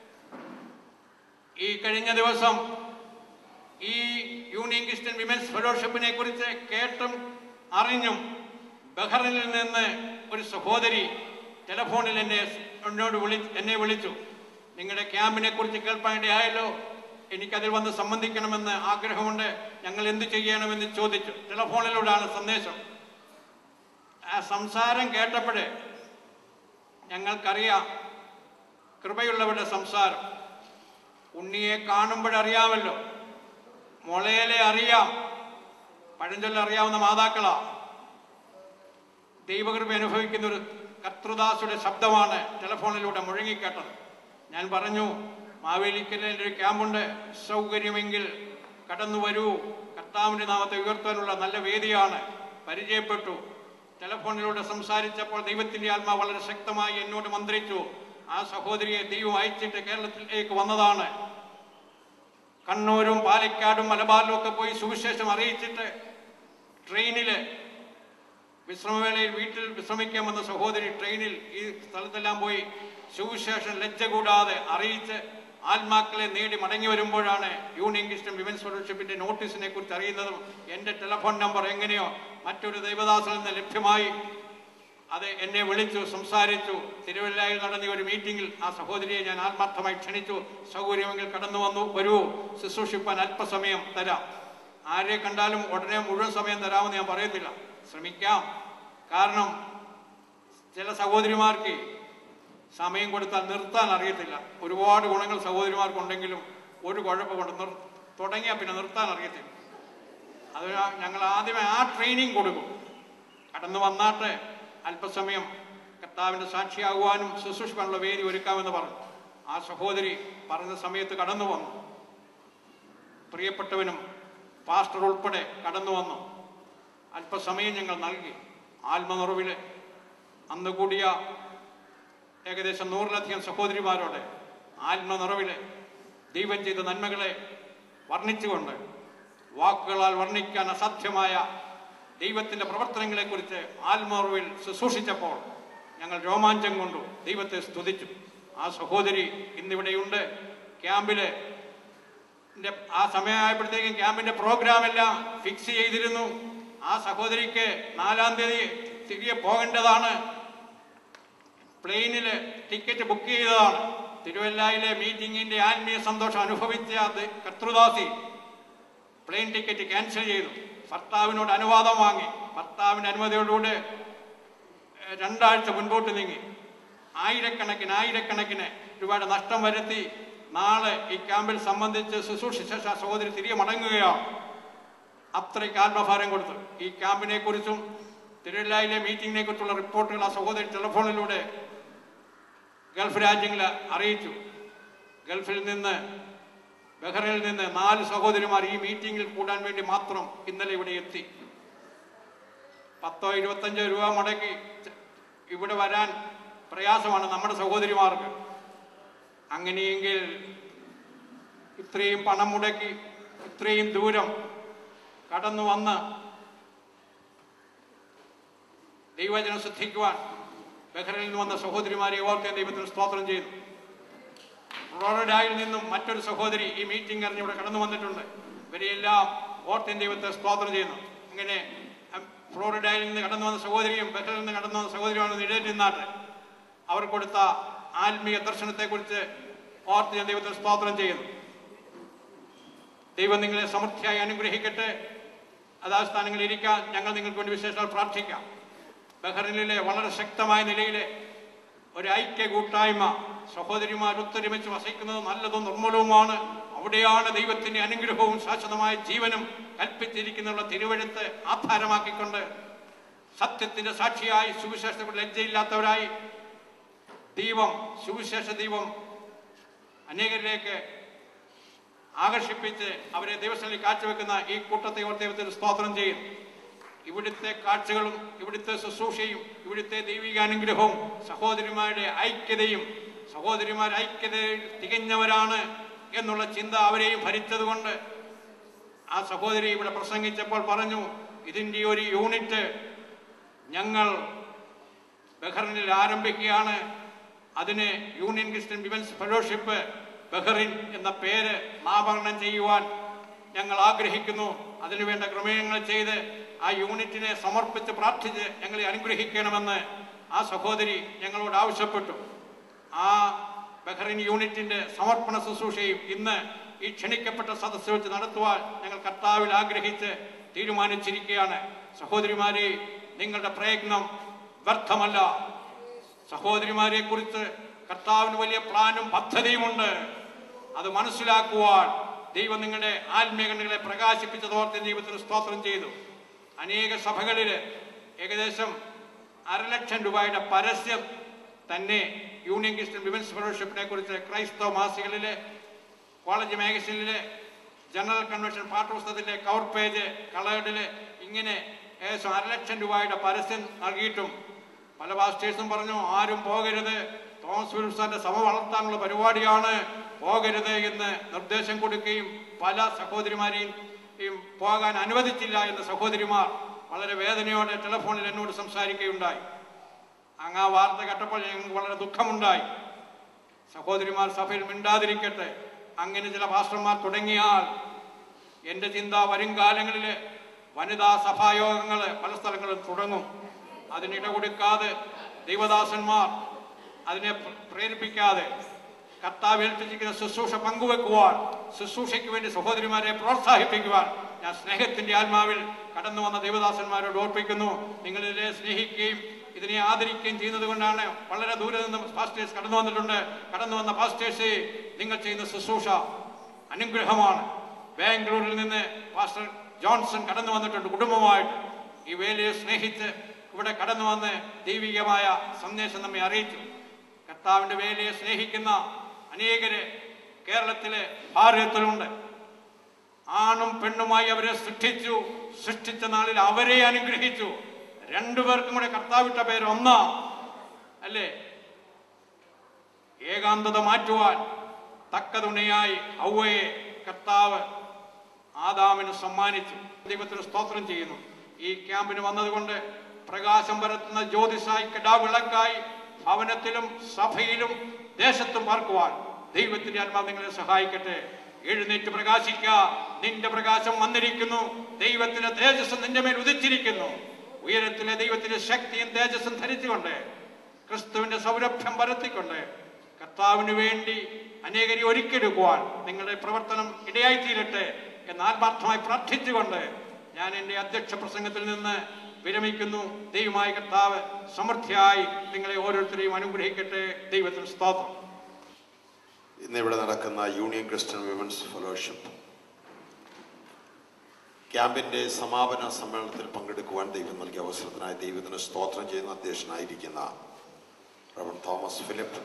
ഈ കഴിഞ്ഞ ദിവസം ഈ യൂണിയൻ ക്രിസ്ത്യൻ വിമൻസ് ഫെലോഷിപ്പിനെ കുറിച്ച് കേട്ടും അറിഞ്ഞും ബഹ്റിനിൽ നിന്ന് ഒരു സഹോദരി ടെലഫോണിൽ എന്നെ എന്നോട് വിളി എന്നെ വിളിച്ചു നിങ്ങളുടെ ക്യാമ്പിനെ കുറിച്ച് കേൾപ്പാനിടയായല്ലോ എനിക്കതിൽ വന്ന് സംബന്ധിക്കണമെന്ന് ആഗ്രഹമുണ്ട് ഞങ്ങൾ എന്ത് ചെയ്യണമെന്ന് ചോദിച്ചു ടെലഫോണിലൂടെയാണ് സന്ദേശം ആ സംസാരം കേട്ടപ്പോഴേ ഞങ്ങൾക്കറിയാം കൃപയുള്ളവരുടെ സംസാരം ഉണ്ണിയെ കാണുമ്പോഴറിയാമല്ലോ മുളയിലെ അറിയാം പഴഞ്ചൊല്ല അറിയാവുന്ന മാതാക്കളാ ദൈവകൃപ അനുഭവിക്കുന്ന ഒരു കർത്തൃദാസുടെ ശബ്ദമാണ് ടെലഫോണിലൂടെ മുഴങ്ങിക്കേട്ടത് ഞാൻ പറഞ്ഞു മാവേലിക്കലിൽ ഒരു ക്യാമ്പുണ്ട് സൗകര്യമെങ്കിൽ കടന്നു വരൂ കർത്താവിന്റെ നാമത്തെ ഉയർത്താനുള്ള നല്ല വേദിയാണ് പരിചയപ്പെട്ടു ടെലഫോണിലൂടെ സംസാരിച്ചപ്പോൾ ദൈവത്തിന്റെ ആത്മാ വളരെ ശക്തമായി എന്നോട് മന്ത്രിച്ചു ആ സഹോദരിയെ ദൈവം അയച്ചിട്ട് കേരളത്തിലേക്ക് വന്നതാണ് കണ്ണൂരും പാലക്കാടും മലബാറിലും ഒക്കെ പോയി സുവിശേഷം അറിയിച്ചിട്ട് ട്രെയിനിൽ വിശ്രമവേളയിൽ വീട്ടിൽ വിശ്രമിക്കാൻ വന്ന സഹോദരി ട്രെയിനിൽ ഈ സ്ഥലത്തെല്ലാം പോയി സുവിശേഷം ലജ്ജ കൂടാതെ അറിയിച്ച് ആത്മാക്കളെ നേടി മടങ്ങി വരുമ്പോഴാണ് യൂണിയൻ ക്രിസ്ത്യൻ വിമൻസ് ഫെലോഷിപ്പിന്റെ നോട്ടീസിനെ കുറിച്ച് അറിയുന്നതും എൻ്റെ ടെലഫോൺ നമ്പർ എങ്ങനെയോ മറ്റൊരു ദൈവദാസിൽ നിന്ന് ലഭ്യമായി അത് എന്നെ വിളിച്ചു സംസാരിച്ചു തിരുവല്ലയിൽ നടന്ന ഈ ഒരു മീറ്റിംഗിൽ ആ സഹോദരിയെ ഞാൻ ആത്മാർത്ഥമായി ക്ഷണിച്ചു സൗകര്യമെങ്കിൽ കടന്നു വന്നു വരൂ ശുശ്രൂഷിപ്പാൻ അല്പസമയം തരാം ആരെ കണ്ടാലും ഉടനെ മുഴുവൻ സമയം തരാമെന്ന് ഞാൻ പറയത്തില്ല ശ്രമിക്കാം കാരണം ചില സഹോദരിമാർക്ക് സമയം കൊടുത്താൽ നിർത്താൻ അറിയത്തില്ല ഒരുപാട് ഗുണങ്ങൾ സഹോദരിമാർക്കുണ്ടെങ്കിലും ഒരു കുഴപ്പമുണ്ട് നിർ തുടങ്ങിയാൽ പിന്നെ നിർത്താൻ അറിയത്തില്ല അത് ഞങ്ങൾ ആദ്യമേ ആ ട്രെയിനിങ് കൊടുക്കും കടന്നു വന്നാട്ട് അല്പസമയം കർത്താവിന്റെ സാക്ഷിയാകുവാനും ശുശ്രൂഷിക്കാനുള്ള വേദി ഒരുക്കാമെന്ന് പറഞ്ഞു ആ സഹോദരി പറഞ്ഞ സമയത്ത് കടന്നു വന്നു പ്രിയപ്പെട്ടവനും പാസ്റ്റർ ഉൾപ്പെടെ കടന്നു വന്നു അല്പസമയം ഞങ്ങൾ നൽകി ആത്മനിറവില് അന്ന് കൂടിയ ഏകദേശം നൂറിലധികം സഹോദരിമാരോട് ആത്മനിറവില് ദൈവം ചെയ്ത നന്മകളെ വർണ്ണിച്ചുകൊണ്ട് വാക്കുകളാൽ വർണ്ണിക്കാൻ അസാധ്യമായ ദൈവത്തിന്റെ പ്രവർത്തനങ്ങളെക്കുറിച്ച് ആത്മാറിവിൽ ശുശ്രൂഷിച്ചപ്പോൾ ഞങ്ങൾ രോമാഞ്ചം കൊണ്ടു ദൈവത്തെ സ്തുതിച്ചു ആ സഹോദരി ഇന്നിവിടെയുണ്ട് ക്യാമ്പില് ന്റെ ആ സമയമായപ്പോഴത്തേക്കും ക്യാമ്പിന്റെ പ്രോഗ്രാം എല്ലാം ഫിക്സ് ചെയ്തിരുന്നു ആ സഹോദരിക്ക് നാലാം തീയതി തിരികെ പോകേണ്ടതാണ് പ്ലെയിനിൽ ടിക്കറ്റ് ബുക്ക് ചെയ്തതാണ് തിരുവല്ലയിലെ മീറ്റിംഗിന്റെ ആത്മീയ സന്തോഷം അനുഭവിച്ച അത് കർത്തൃദാസി പ്ലെയിൻ ടിക്കറ്റ് ക്യാൻസൽ ചെയ്തു ഭർത്താവിനോട് അനുവാദം വാങ്ങി ഭർത്താവിന്റെ അനുമതിയോടുകൂടെ ഏഹ്, രണ്ടാഴ്ച മുൻപോട്ട് നീങ്ങി ആയിരക്കണക്കിന് ആയിരക്കണക്കിന് രൂപയുടെ നഷ്ടം വരുത്തി നാളെ ഈ ക്യാമ്പിൽ സംബന്ധിച്ച് ശുശ്രൂഷിച്ച ശേഷം ആ സഹോദരി തിരികെ മടങ്ങുകയാണ് അത്രയ്ക്ക് ആത്മഭാരം കൊടുത്തു ഈ ക്യാമ്പിനെ കുറിച്ചും തിരുവല്ലയിലെ മീറ്റിംഗിനെ കുറിച്ചുള്ള റിപ്പോർട്ടുകൾ ആ സഹോദരി ടെലിഫോണിലൂടെ ഗൾഫ് രാജ്യങ്ങളെ അറിയിച്ചു ഗൾഫിൽ നിന്ന് ബഹ്റൈനിൽ നിന്ന് നാല് സഹോദരിമാർ ഈ മീറ്റിംഗിൽ കൂടാൻ വേണ്ടി മാത്രം ഇന്നലെ ഇവിടെ എത്തി പത്തോ ഇരുപത്തഞ്ചോ രൂപ മുടക്കി ച- ഇവിടെ വരാൻ പ്രയാസമാണ് നമ്മുടെ സഹോദരിമാർക്ക് അങ്ങനെയെങ്കിൽ ഇത്രയും പണം മുടക്കി ഇത്രയും ദൂരം കടന്നു വന്ന് ദൈവജനം ശ്രദ്ധിക്കുവാൻ ബഹ്റൈനിൽ നിന്ന് വന്ന സഹോദരിമാരെ ഓർക്കാൻ ദൈവത്തിന് സ്തോത്രം ചെയ്യുന്നു ഫ്ലോറിഡായിൽ നിന്നും മറ്റൊരു സഹോദരി ഈ മീറ്റിംഗ് അറിഞ്ഞ് ഇവിടെ കടന്നു വന്നിട്ടുണ്ട് ഇവരെയെല്ലാം ഓർത്തേൻ ദൈവത്തെ സ്തോത്രം ചെയ്യുന്നു അങ്ങനെ അം, ഫ്ലോറിഡയിൽ നിന്ന് കടന്നു വന്ന സഹോദരിയും ബഹറിൽ നിന്ന് കടന്നു വന്ന സഹോദരിയുമാണ് നിഴലിനാട്ട് അവർ കൊടുത്ത ആത്മീയ ദർശനത്തെക്കുറിച്ച് ഓർത്ത് ഞാൻ ദൈവത്തിന് സ്തോത്രം ചെയ്യുന്നു ദൈവം നിങ്ങളെ സമൃദ്ധിയായി അനുഗ്രഹിക്കട്ടെ അതാ സ്ഥാനങ്ങളിൽ ഇരിക്കാൻ ഞങ്ങൾ നിങ്ങൾക്ക് വേണ്ടി വിശേഷാൽ പ്രാർത്ഥിക്കാം ബഹ്റിനിലെ വളരെ ശക്തമായ നിലയിലെ ഒരു ഐക്യ കൂട്ടായ്മ സഹോദരിമാർ ഒത്തൊരുമിച്ച് വസിക്കുന്നത് നല്ലതും നിർമ്മലവുമാണ് അവിടെയാണ് ദൈവത്തിന്റെ അനുഗ്രഹവും ശാശ്വതമായ ജീവനും കൽപ്പിച്ചിരിക്കുന്നുള്ള തിരുവഴുത്ത് ആധാരമാക്കിക്കൊണ്ട് സത്യത്തിന്റെ സാക്ഷിയായി സുവിശേഷത്തിൽ ലജ്ജയില്ലാത്തവരായി ദൈവം സുവിശേഷ ദൈവം അനേകരിലേക്ക് ആകർഷിപ്പിച്ച് അവരെ ദൈവസ്ഥലിൽ കാഴ്ചവെക്കുന്ന ഈ കൂട്ടത്തെ ഓർ ദൈവത്തിന് സ്തോത്രം ചെയ്യും ഇവിടുത്തെ കാഴ്ചകളും ഇവിടുത്തെ ശുശ്രൂഷയും ഇവിടുത്തെ ദൈവികാനുഗ്രഹവും സഹോദരിമാരുടെ ഐക്യതയും സഹോദരിമാർ ഐക്യതയിൽ തികഞ്ഞവരാണ് എന്നുള്ള ചിന്ത അവരെയും ഭരിച്ചതുകൊണ്ട് ആ സഹോദരി ഇവിടെ പ്രസംഗിച്ചപ്പോൾ പറഞ്ഞു ഇതിൻ്റെ ഒരു യൂണിറ്റ് ഞങ്ങൾ ബഹ്റിനിൽ ആരംഭിക്കുകയാണ് അതിന് Union Christian Women's Fellowship Bahrain എന്ന പേര് നാമകരണം ചെയ്യുവാൻ ഞങ്ങൾ ആഗ്രഹിക്കുന്നു അതിനുവേണ്ട ക്രമീകരണങ്ങൾ ചെയ്ത് ആ യൂണിറ്റിനെ സമർപ്പിച്ച് പ്രാർത്ഥിച്ച് ഞങ്ങളെ അനുഗ്രഹിക്കണമെന്ന് ആ സഹോദരി ഞങ്ങളോട് ആവശ്യപ്പെട്ടു ആ ബഹ്റിൻ യൂണിറ്റിന്റെ സമർപ്പണ ശുശ്രൂഷയും ഇന്ന് ഈ ക്ഷണിക്കപ്പെട്ട സദസ്സ് വെച്ച് നടത്തുവാൻ ഞങ്ങൾ കർത്താവിൽ ആഗ്രഹിച്ച് തീരുമാനിച്ചിരിക്കുകയാണ് സഹോദരിമാരെ നിങ്ങളുടെ പ്രയത്നം വ്യർത്ഥമല്ല സഹോദരിമാരെ കുറിച്ച് കർത്താവിന് വലിയ പ്ലാനും പദ്ധതിയുമുണ്ട് അത് മനസ്സിലാക്കുവാൻ ദൈവം നിങ്ങളുടെ ആത്മീയകണ്ണികളെ പ്രകാശിപ്പിച്ചതോർത്ത് ദൈവത്തിന് സ്തോത്രം ചെയ്തു അനേക സഭകളിൽ ഏകദേശം അരലക്ഷം രൂപയുടെ പരസ്യം തന്നെ യൂണിയൻ ക്രിസ്ത്യൻ വിമൻസ് ഫെലോഷിപ്പിനെ കുറിച്ച് ക്രൈസ്തവ മാസികളിലെ കോളേജ് മാഗസിനിലെ ജനറൽ കൺവെൻഷൻ പാഠപുസ്തകത്തിലെ കവർ പേജ് കളേഡില് ഇങ്ങനെ ഏകദേശം അരലക്ഷം രൂപയുടെ പരസ്യം നൽകിയിട്ടും പല പാസ്റ്റേഴ്സും പറഞ്ഞു ആരും പോകരുത് തോമസ് ഫിലിപ്സാന്റെ സഭ വളർത്താനുള്ള പരിപാടിയാണ് പോകരുത് എന്ന് നിർദ്ദേശം കൊടുക്കുകയും പല സഹോദരിമാരെയും ഈ പോകാൻ അനുവദിച്ചില്ല എന്ന സഹോദരിമാർ വളരെ വേദനയോടെ ടെലിഫോണിൽ എന്നോട് സംസാരിക്കുകയുണ്ടായി അങ്ങ് ആ വാർത്ത കേട്ടപ്പോൾ ഞങ്ങൾക്ക് വളരെ ദുഃഖമുണ്ടായി സഹോദരിമാർ സഭയിൽ മിണ്ടാതിരിക്കട്ടെ അങ്ങനെ ചില പാസ്റ്റർമാർ തുടങ്ങിയാൽ എൻ്റെ ചിന്ത വരും കാലങ്ങളിൽ വനിതാ സഭായോഗങ്ങൾ പല സ്ഥലങ്ങളിലും തുടങ്ങും അതിനിട കൊടുക്കാതെ ദൈവദാസന്മാർ അതിനെ പ്ര- പ്രേരിപ്പിക്കാതെ കർത്താവ് ഏൽപ്പിച്ചിരിക്കുന്ന ശുശ്രൂഷ പങ്കുവെക്കുവാൻ ശുശ്രൂഷയ്ക്ക് വേണ്ടി സഹോദരിമാരെ പ്രോത്സാഹിപ്പിക്കുവാൻ ഞാൻ സ്നേഹത്തിന്റെ ആത്മാവിൽ കടന്നു വന്ന ദൈവദാസന്മാരോട് ഓർപ്പിക്കുന്നു നിങ്ങൾ ഇതിനെ സ്നേഹിക്കുകയും ഇതിനെ ആദരിക്കുകയും ചെയ്യുന്നത് കൊണ്ടാണ് വളരെ ദൂരെ നിന്ന് പാസ്റ്റേഴ്സ് കടന്നു വന്നിട്ടുണ്ട് കടന്നു വന്ന പാസ്റ്റേഴ്സ് നിങ്ങൾ ചെയ്യുന്ന ശുശ്രൂഷ അനുഗ്രഹമാണ് ബാംഗ്ലൂരിൽ നിന്ന് പാസ്റ്റർ ജോൺസൺ കടന്നു വന്നിട്ടുണ്ട് കുടുംബമായിട്ട് ഈ വേലയെ സ്നേഹിച്ച് ഇവിടെ കടന്നു വന്ന് ദൈവികമായ സന്ദേശം നമ്മെ അറിയിച്ചു കർത്താവിന്റെ വേലയെ സ്നേഹിക്കുന്ന അനേകര് കേരളത്തിലെ ഭാരതത്തിലുണ്ട് ആണും പെണ്ണുമായി അവരെ സൃഷ്ടിച്ചു സൃഷ്ടിച്ച നാളിൽ അവരെ അനുഗ്രഹിച്ചു രണ്ടുപേർക്കും കൂടെ കർത്താവിട്ട പേര് ഒന്നാ അല്ലേ ഏകാന്തത മാറ്റുവാൻ തക്ക തുണയായി ഔവയെ കർത്താവ് ആദാമിന് സമ്മാനിച്ചു ദൈവത്തിന് സ്തോത്രം ചെയ്യുന്നു ഈ ക്യാമ്പിന് വന്നതുകൊണ്ട് പ്രകാശം പരത്തുന്ന ജ്യോതിഷായി കിടാവിളക്കായി ഭവനത്തിലും സഭയിലും ദേശത്തും പാർക്കുവാൻ ദൈവത്തിന്റെ ആത്മാവ് നിങ്ങളെ സഹായിക്കട്ടെ എഴുന്നേറ്റ് പ്രകാശിക്ക നിന്റെ പ്രകാശം വന്നിരിക്കുന്നു ദൈവത്തിന്റെ തേജസ് നിന്റെ മേൽ ഉദിച്ചിരിക്കുന്നു ഉയരത്തിലെ ദൈവത്തിന്റെ ശക്തിയും തേജസ്സും ധരിച്ചുകൊണ്ട് ക്രിസ്തുവിന്റെ സൗരഭ്യം പരത്തിക്കൊണ്ട് കർത്താവിന് വേണ്ടി അനേകരെ ഒരുക്കിയെടുക്കുവാൻ നിങ്ങളുടെ പ്രവർത്തനം ഇടയായി തീരട്ടെ എന്ന് ആത്മാർത്ഥമായി പ്രാർത്ഥിച്ചുകൊണ്ട് ഞാൻ എൻ്റെ അധ്യക്ഷ പ്രസംഗത്തിൽ നിന്ന് വിരമിക്കുന്നു ദൈവമായ കർത്താവ് സമൃദ്ധിയായി നിങ്ങളെ ഓരോരുത്തരെയും അനുഗ്രഹിക്കട്ടെ ദൈവത്തിന് സ്തോത്രം ഇന്നിവിടെ നടക്കുന്ന യൂണിയൻ ക്രിസ്ത്യൻ വിമൻസ് ഫെലോഷിപ്പ് ക്യാമ്പിന്റെ സമാപന സമ്മേളനത്തിൽ പങ്കെടുക്കുവാൻ ദൈവം നൽകിയ അവസരത്തിനായി ദൈവത്തിന് സ്തോത്രം ചെയ്യുന്ന അധ്യക്ഷനായിരിക്കുന്ന റവൺ തോമസ് ഫിലിപ്പ്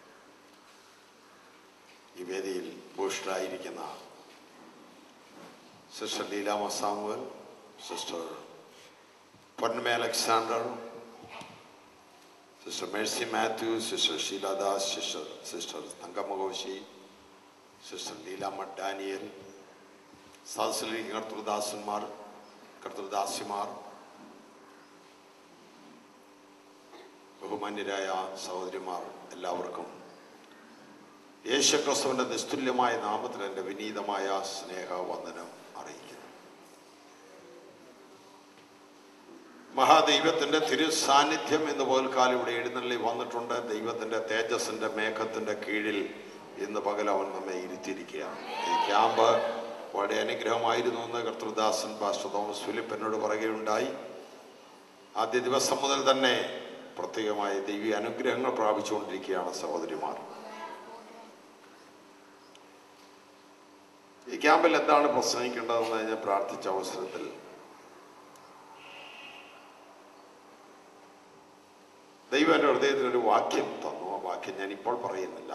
ഈ വേദിയിൽ ഭൂഷിതരായിരിക്കുന്ന sister Leelama Samuel sister പൊന്മേ Alexander sister Mercy Mathew sister ഷീലാദാസ് sister sister തങ്കമകോശി sister Leelamma Daniel സദസ്സിലിരിക്കുന്ന കർത്തൃദാസന്മാർ കർത്തൃദാസിമാർ ബഹുമാന്യരായ സഹോദരിമാർ എല്ലാവർക്കും യേശുക്രിസ്തുവിന്റെ നിസ്തുല്യമായ നാമത്തിൽ എൻ്റെ വിനീതമായ സ്നേഹവന്ദനം അറിയിക്കുന്നു മഹാദൈവത്തിന്റെ തിരുസാന്നിധ്യം എന്ന് പോൽക്കാലം ഇവിടെ എഴുന്നള്ളി വന്നിട്ടുണ്ട് ദൈവത്തിന്റെ തേജസ്സിന്റെ മേഘത്തിന്റെ കീഴിൽ ഇന്ന് പകൽ അവൻ നമ്മെ ഇരുത്തിയിരിക്കുകയാണ് ഈ ക്യാമ്പ് വളരെ അനുഗ്രഹമായിരുന്നു എന്ന് കർത്തൃദാസൻ പാസ്റ്റർ തോമസ് ഫിലിപ്പ് എന്നോട് പറയുകയുണ്ടായി ആദ്യ ദിവസം മുതൽ തന്നെ പ്രത്യേകമായ ദൈവീയ അനുഗ്രഹങ്ങൾ പ്രാപിച്ചുകൊണ്ടിരിക്കുകയാണ് സഹോദരിമാർ ഈ ക്യാമ്പിൽ എന്താണ് പ്രസംഗിക്കേണ്ടതെന്ന് ഞാൻ പ്രാർത്ഥിച്ച അവസരത്തിൽ ദൈവം എൻ്റെ ഹൃദയത്തിൽ ഒരു വാക്യം തന്നു ആ വാക്യം ഞാൻ ഇപ്പോൾ പറയുന്നില്ല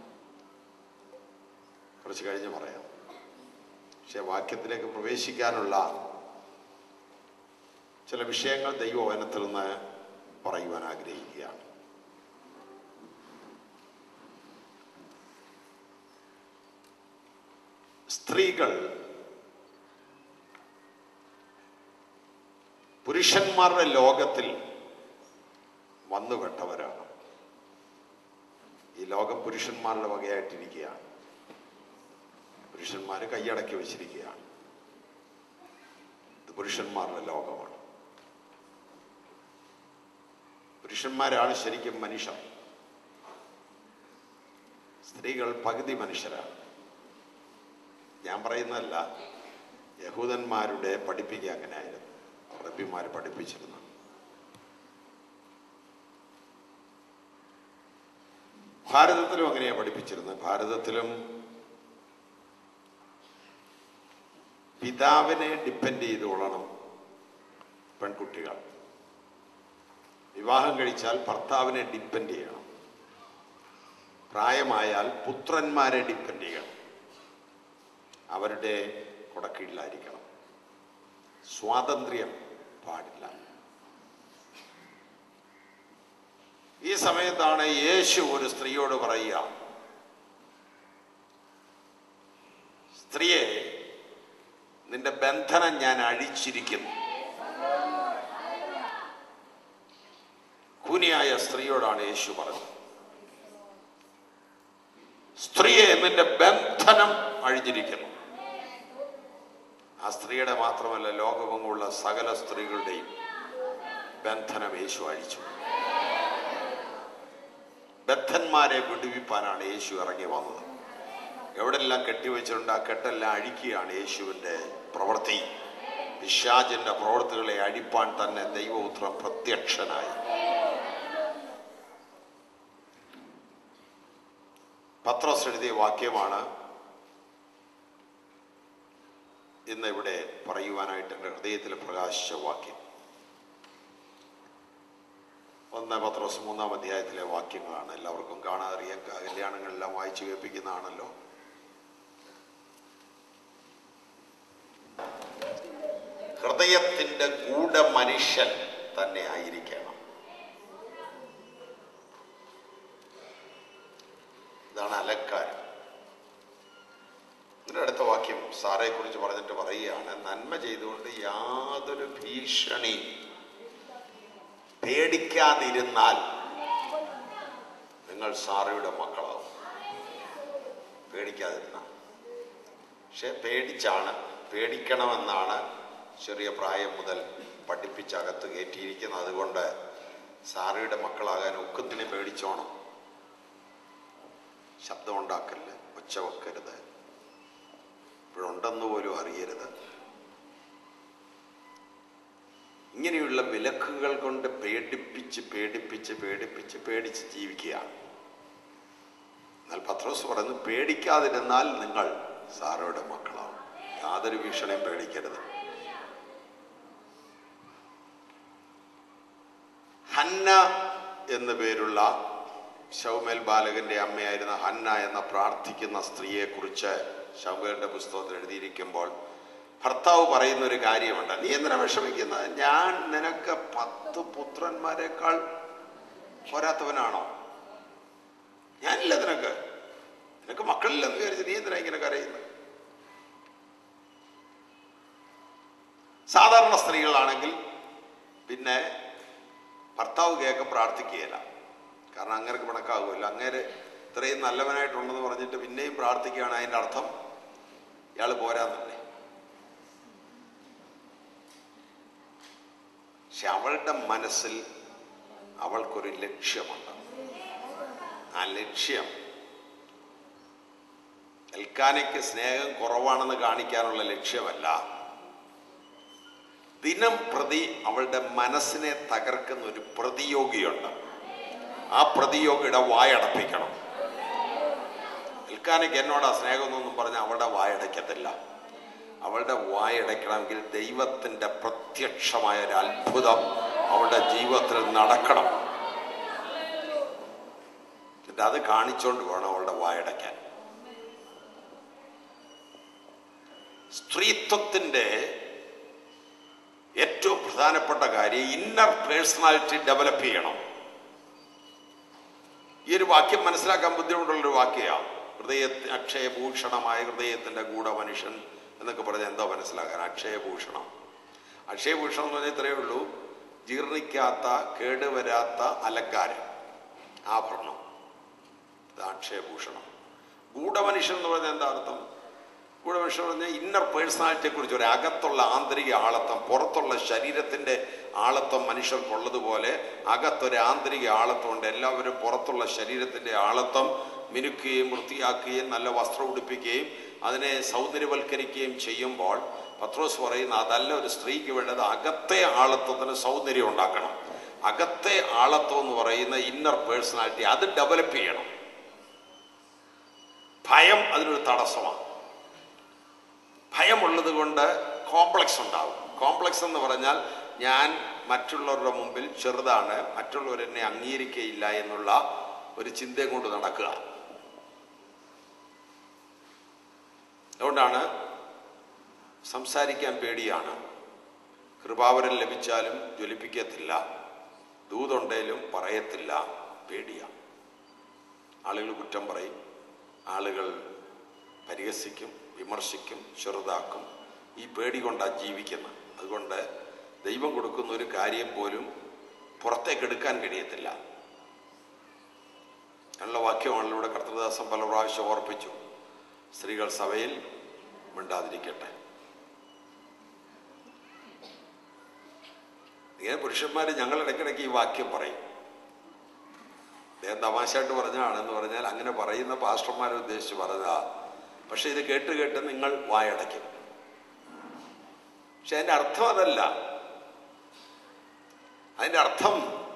കുറച്ച് കഴിഞ്ഞ് പറയാം പക്ഷെ വാക്യത്തിലേക്ക് പ്രവേശിക്കാനുള്ള ചില വിഷയങ്ങൾ ദൈവവചനത്തിൽ നിന്ന് പറയുവാൻ ആഗ്രഹിക്കുകയാണ് സ്ത്രീകൾ പുരുഷന്മാരുടെ ലോകത്തിൽ വന്നുപെട്ടവരാണ് ഈ ലോകം പുരുഷന്മാരുടെ വകയായിട്ടിരിക്കുകയാണ് പുരുഷന്മാർ കൈയടക്കി വെച്ചിരിക്കുകയാണ് ഇത് പുരുഷന്മാരുടെ ലോകമാണ് പുരുഷന്മാരാണ് ശരിക്കും മനുഷ്യർ സ്ത്രീകൾ പകുതി മനുഷ്യരാണ് ഞാൻ പറയുന്നതല്ല യഹൂദന്മാരുടെ പഠിപ്പിക്കുക അങ്ങനെയായിരുന്നു റബ്ബിമാർ പഠിപ്പിച്ചിരുന്നു ഭാരതത്തിലും അങ്ങനെയാണ് പഠിപ്പിച്ചിരുന്നത് ഭാരതത്തിലും പിതാവിനെ ഡിപ്പെൻഡ് ചെയ്തോളണം പെൺകുട്ടികൾ വിവാഹം കഴിച്ചാൽ ഭർത്താവിനെ ഡിപ്പെൻഡ് ചെയ്യണം പ്രായമായാൽ പുത്രന്മാരെ ഡിപ്പെൻഡ് ചെയ്യണം അവരുടെ കുടക്കീഴിലായിരിക്കണം സ്വാതന്ത്ര്യം പാടില്ല ഈ സമയത്താണ് യേശു ഒരു സ്ത്രീയോട് പറയുക സ്ത്രീയെ നിന്റെ ബന്ധനം ഞാൻ അഴിച്ചിരിക്കുന്നു കൂനിയായ സ്ത്രീയോടാണ് യേശു പറഞ്ഞത് സ്ത്രീയെ നിന്റെ ബന്ധനം അഴിഞ്ഞിരിക്കുന്നു ആ സ്ത്രീയുടെ മാത്രമല്ല ലോകമെങ്ങുള്ള സകല സ്ത്രീകളുടെയും ബന്ധനം യേശു അഴിച്ചു ബദ്ധന്മാരെ വിടുവിപ്പാനാണ് യേശു ഇറങ്ങി വന്നത് എവിടെല്ലാം കെട്ടിവെച്ചിട്ടുണ്ട് ആ കെട്ടെല്ലാം അഴിക്കുകയാണ് യേശുവിൻ്റെ പ്രവൃത്തി പിശാചിന്റെ പ്രവൃത്തികളെ അഴിപ്പാൻ തന്നെ ദൈവപുത്രൻ പ്രത്യക്ഷനായി പത്രോസ് എഴുതിയ വാക്യമാണ് ഇന്ന് ഇവിടെ പറയുവാനായിട്ട് എൻ്റെ ഹൃദയത്തിൽ പ്രകാശിച്ച വാക്യം ഒന്ന് പത്രോസ് മൂന്നാം അധ്യായത്തിലെ വാക്യങ്ങളാണ് എല്ലാവർക്കും കാണാറിയ കല്യാണങ്ങളെല്ലാം വായിച്ചു കേൾപ്പിക്കുന്നതാണല്ലോ ഹൃദയത്തിന്റെ ഗൂഢ മനുഷ്യൻ തന്നെ ആയിരിക്കണം ഇതാണ് അലക്കാരം ഇതിന്റെ അടുത്ത വാക്യം സാറെ കുറിച്ച് പറഞ്ഞിട്ട് പറയുകയാണ് നന്മ ചെയ്തുകൊണ്ട് യാതൊരു ഭീഷണി പേടിക്കാതിരുന്നാൽ നിങ്ങൾ സാറയുടെ മക്കളാവും പേടിക്കാതിരുന്ന പക്ഷെ പേടിച്ചാണ് പേടിക്കണമെന്നാണ് ചെറിയ പ്രായം മുതൽ പഠിപ്പിച്ചകത്ത് കയറ്റിയിരിക്കുന്നത് അതുകൊണ്ട് സാറയുടെ മക്കളാകാൻ ഒക്കത്തിനെ പേടിച്ചോണം ശബ്ദമുണ്ടാക്കരുത് ഒച്ച വെക്കരുത് ഇപ്പോഴുണ്ടെന്ന് പോലും അറിയരുത് ഇങ്ങനെയുള്ള വിലക്കുകൾ കൊണ്ട് പേടിപ്പിച്ച് പേടിപ്പിച്ച് പേടിപ്പിച്ച് പേടിച്ച് ജീവിക്കുകയാണ് എന്നാൽ പത്രോസ് പറഞ്ഞു പേടിക്കാതിരുന്നാൽ നിങ്ങൾ സാറയുടെ മക്കളാവും യാതൊരു ഭീഷണിയും പേടിക്കരുത് ഹന്ന എന്നു പേരുള്ള ശൗമേൽ ബാലകന്റെ അമ്മയായിരുന്ന ഹന്ന എന്ന പ്രാർത്ഥിക്കുന്ന സ്ത്രീയെ കുറിച്ച് ശൗമേലിന്റെ പുസ്തകത്തിൽ എഴുതിയിരിക്കുമ്പോൾ ഭർത്താവ് പറയുന്ന ഒരു കാര്യമുണ്ട് നീ എന്തിനാ വിഷമിക്കുന്നത് ഞാൻ നിനക്ക് പത്ത് പുത്രന്മാരെക്കാൾ പോരാത്തവനാണോ ഞാനില്ല നിനക്ക് നിനക്ക് മക്കളില്ലെന്ന് വിചാരിച്ച് നീ എന്തിനാ ഇങ്ങനെ കരയുന്നത് സാധാരണ സ്ത്രീകളാണെങ്കിൽ പിന്നെ ഭർത്താവ് കേൾക്ക പ്രാർത്ഥിക്കുകയില്ല കാരണം അങ്ങേർക്ക് പിണക്കാകുമല്ലോ അങ്ങേര് ഇത്രയും നല്ലവനായിട്ടുണ്ടെന്ന് പറഞ്ഞിട്ട് പിന്നെയും പ്രാർത്ഥിക്കുകയാണ് അതിൻ്റെ അർത്ഥം ഇയാൾ പോരാന്നല്ലേ പക്ഷെ അവളുടെ മനസ്സിൽ അവൾക്കൊരു ലക്ഷ്യമുണ്ട് ആ ലക്ഷ്യം എൽക്കാനയ്ക്ക് സ്നേഹം കുറവാണെന്ന് കാണിക്കാനുള്ള ലക്ഷ്യമല്ല ദിനം പ്രതി അവളുടെ മനസ്സിനെ തകർക്കുന്ന ഒരു പ്രതിയോഗിയുണ്ട് ആ പ്രതിയോഗിയുടെ വായടപ്പിക്കണം എൽക്കാനയ്ക്ക് എന്നോട് ആ സ്നേഹമൊന്നും പറഞ്ഞ് അവളുടെ വായടയ്ക്കത്തില്ല അവളുടെ വായടയ്ക്കണമെങ്കിൽ ദൈവത്തിൻ്റെ പ്രത്യക്ഷമായ ഒരു അത്ഭുതം അവളുടെ ജീവിതത്തിൽ നടക്കണം എന്നിട്ട് അത് കാണിച്ചുകൊണ്ട് വേണം അവളുടെ വായടയ്ക്കാൻ സ്ത്രീത്വത്തിൻ്റെ ഏറ്റവും പ്രധാനപ്പെട്ട കാര്യം ഇന്നർ പേഴ്സണാലിറ്റി ഡെവലപ്പ് ചെയ്യണം ഈ ഒരു വാക്യം മനസ്സിലാക്കാൻ ബുദ്ധിമുട്ടുള്ളൊരു വാക്യമാണ് ഹൃദയ അക്ഷയഭൂഷണമായ ഹൃദയത്തിൻ്റെ ഗൂഢമനുഷ്യൻ എന്നൊക്കെ പറഞ്ഞാൽ എന്താ മനസ്സിലാക്കാൻ അക്ഷയഭൂഷണം അക്ഷയഭൂഷണം എന്ന് പറഞ്ഞാൽ ഇത്രയേ ഉള്ളൂ ജീർണിക്കാത്ത കേടുവരാത്ത അലങ്കാരം ആഭരണം ഇത് അക്ഷയഭൂഷണം ഗൂഢമനുഷ്യൻ എന്ന് പറഞ്ഞാൽ എന്താ അർത്ഥം ഗൂഢമനുഷ്യൻ എന്ന് പറഞ്ഞാൽ ഇന്നർ പേഴ്സണാലിറ്റിയെ കുറിച്ച് ഒരു അകത്തുള്ള ആന്തരിക ആളത്വം പുറത്തുള്ള ശരീരത്തിന്റെ ആളത്വം മനുഷ്യർക്കുള്ളതുപോലെ അകത്തൊരു ആന്തരിക ആളത്വമുണ്ട് എല്ലാവരും പുറത്തുള്ള ശരീരത്തിന്റെ ആളത്വം മിനുക്കുകയും വൃത്തിയാക്കുകയും നല്ല വസ്ത്രം ഉടുപ്പിക്കുകയും അതിനെ സൗന്ദര്യവൽക്കരിക്കുകയും ചെയ്യുമ്പോൾ പത്രോസ് പറയുന്ന അതല്ല ഒരു സ്ത്രീക്ക് വേണ്ടത് അകത്തെ ആളത്വത്തിന് സൗന്ദര്യം ഉണ്ടാക്കണം അകത്തെ ആളത്വം എന്ന് പറയുന്ന ഇന്നർ പേഴ്സണാലിറ്റി അത് ഡെവലപ്പ് ചെയ്യണം ഭയം അതിനൊരു തടസ്സമാണ് ഭയമുള്ളത് കൊണ്ട് കോംപ്ലക്സ് ഉണ്ടാവും കോംപ്ലക്സ് എന്ന് പറഞ്ഞാൽ ഞാൻ മറ്റുള്ളവരുടെ മുമ്പിൽ ചെറുതാണ് മറ്റുള്ളവർ എന്നെ അംഗീകരിക്കുകയില്ല എന്നുള്ള ഒരു ചിന്തയും കൊണ്ട് നടക്കുക അതുകൊണ്ടാണ് സംസാരിക്കാൻ പേടിയാണ് കൃപാവരം ലഭിച്ചാലും ജ്വലിപ്പിക്കത്തില്ല ദൂതുണ്ടേലും പറയത്തില്ല പേടിയാണ് ആളുകൾ കുറ്റം പറയും ആളുകൾ പരിഹസിക്കും വിമർശിക്കും ചെറുതാക്കും ഈ പേടി കൊണ്ടാണ് ജീവിക്കുന്നത് അതുകൊണ്ട് ദൈവം കൊടുക്കുന്ന ഒരു കാര്യം പോലും പുറത്തേക്ക് എടുക്കാൻ കഴിയത്തില്ല നല്ല വാക്യമാണല്ലോ ഇവിടെ കർത്തൃദാസം പല പ്രാവശ്യം ഓർപ്പിച്ചു സ്ത്രീകൾ സഭയിൽ മിണ്ടാതിരിക്കട്ടെ ഇങ്ങനെ പുരുഷന്മാർ ഞങ്ങൾ ഇടയ്ക്കിടയ്ക്ക് ഈ വാക്യം പറയും അദ്ദേഹം തമാശയായിട്ട് പറഞ്ഞാണെന്ന് പറഞ്ഞാൽ അങ്ങനെ പറയുന്ന പാസ്റ്റർമാരെ ഉദ്ദേശിച്ച് പറഞ്ഞതാ പക്ഷെ ഇത് കേട്ട് കേട്ട് നിങ്ങൾ വായടയ്ക്കും പക്ഷെ അതിന്റെ അർത്ഥം അതല്ല അതിന്റെ അർത്ഥം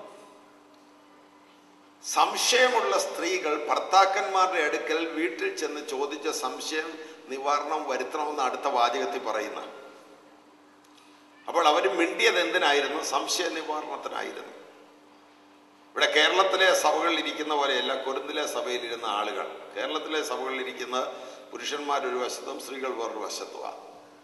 സംശയമുള്ള സ്ത്രീകൾ ഭർത്താക്കന്മാരുടെ അടുക്കൽ വീട്ടിൽ ചെന്ന് ചോദിച്ച സംശയം നിവാരണം വരുത്തണമെന്ന് അടുത്ത വാചകത്തിൽ പറയുന്ന അപ്പോൾ അവർ മിണ്ടിയത് എന്തിനായിരുന്നു സംശയ നിവാരണത്തിനായിരുന്നു ഇവിടെ കേരളത്തിലെ സഭകളിൽ ഇരിക്കുന്ന പോലെയല്ല കൊരുന്നിലെ സഭയിലിരുന്ന ആളുകൾ കേരളത്തിലെ സഭകളിൽ ഇരിക്കുന്ന പുരുഷന്മാരൊരു വശത്തും സ്ത്രീകൾ വേറൊരു വശത്തുമാണ്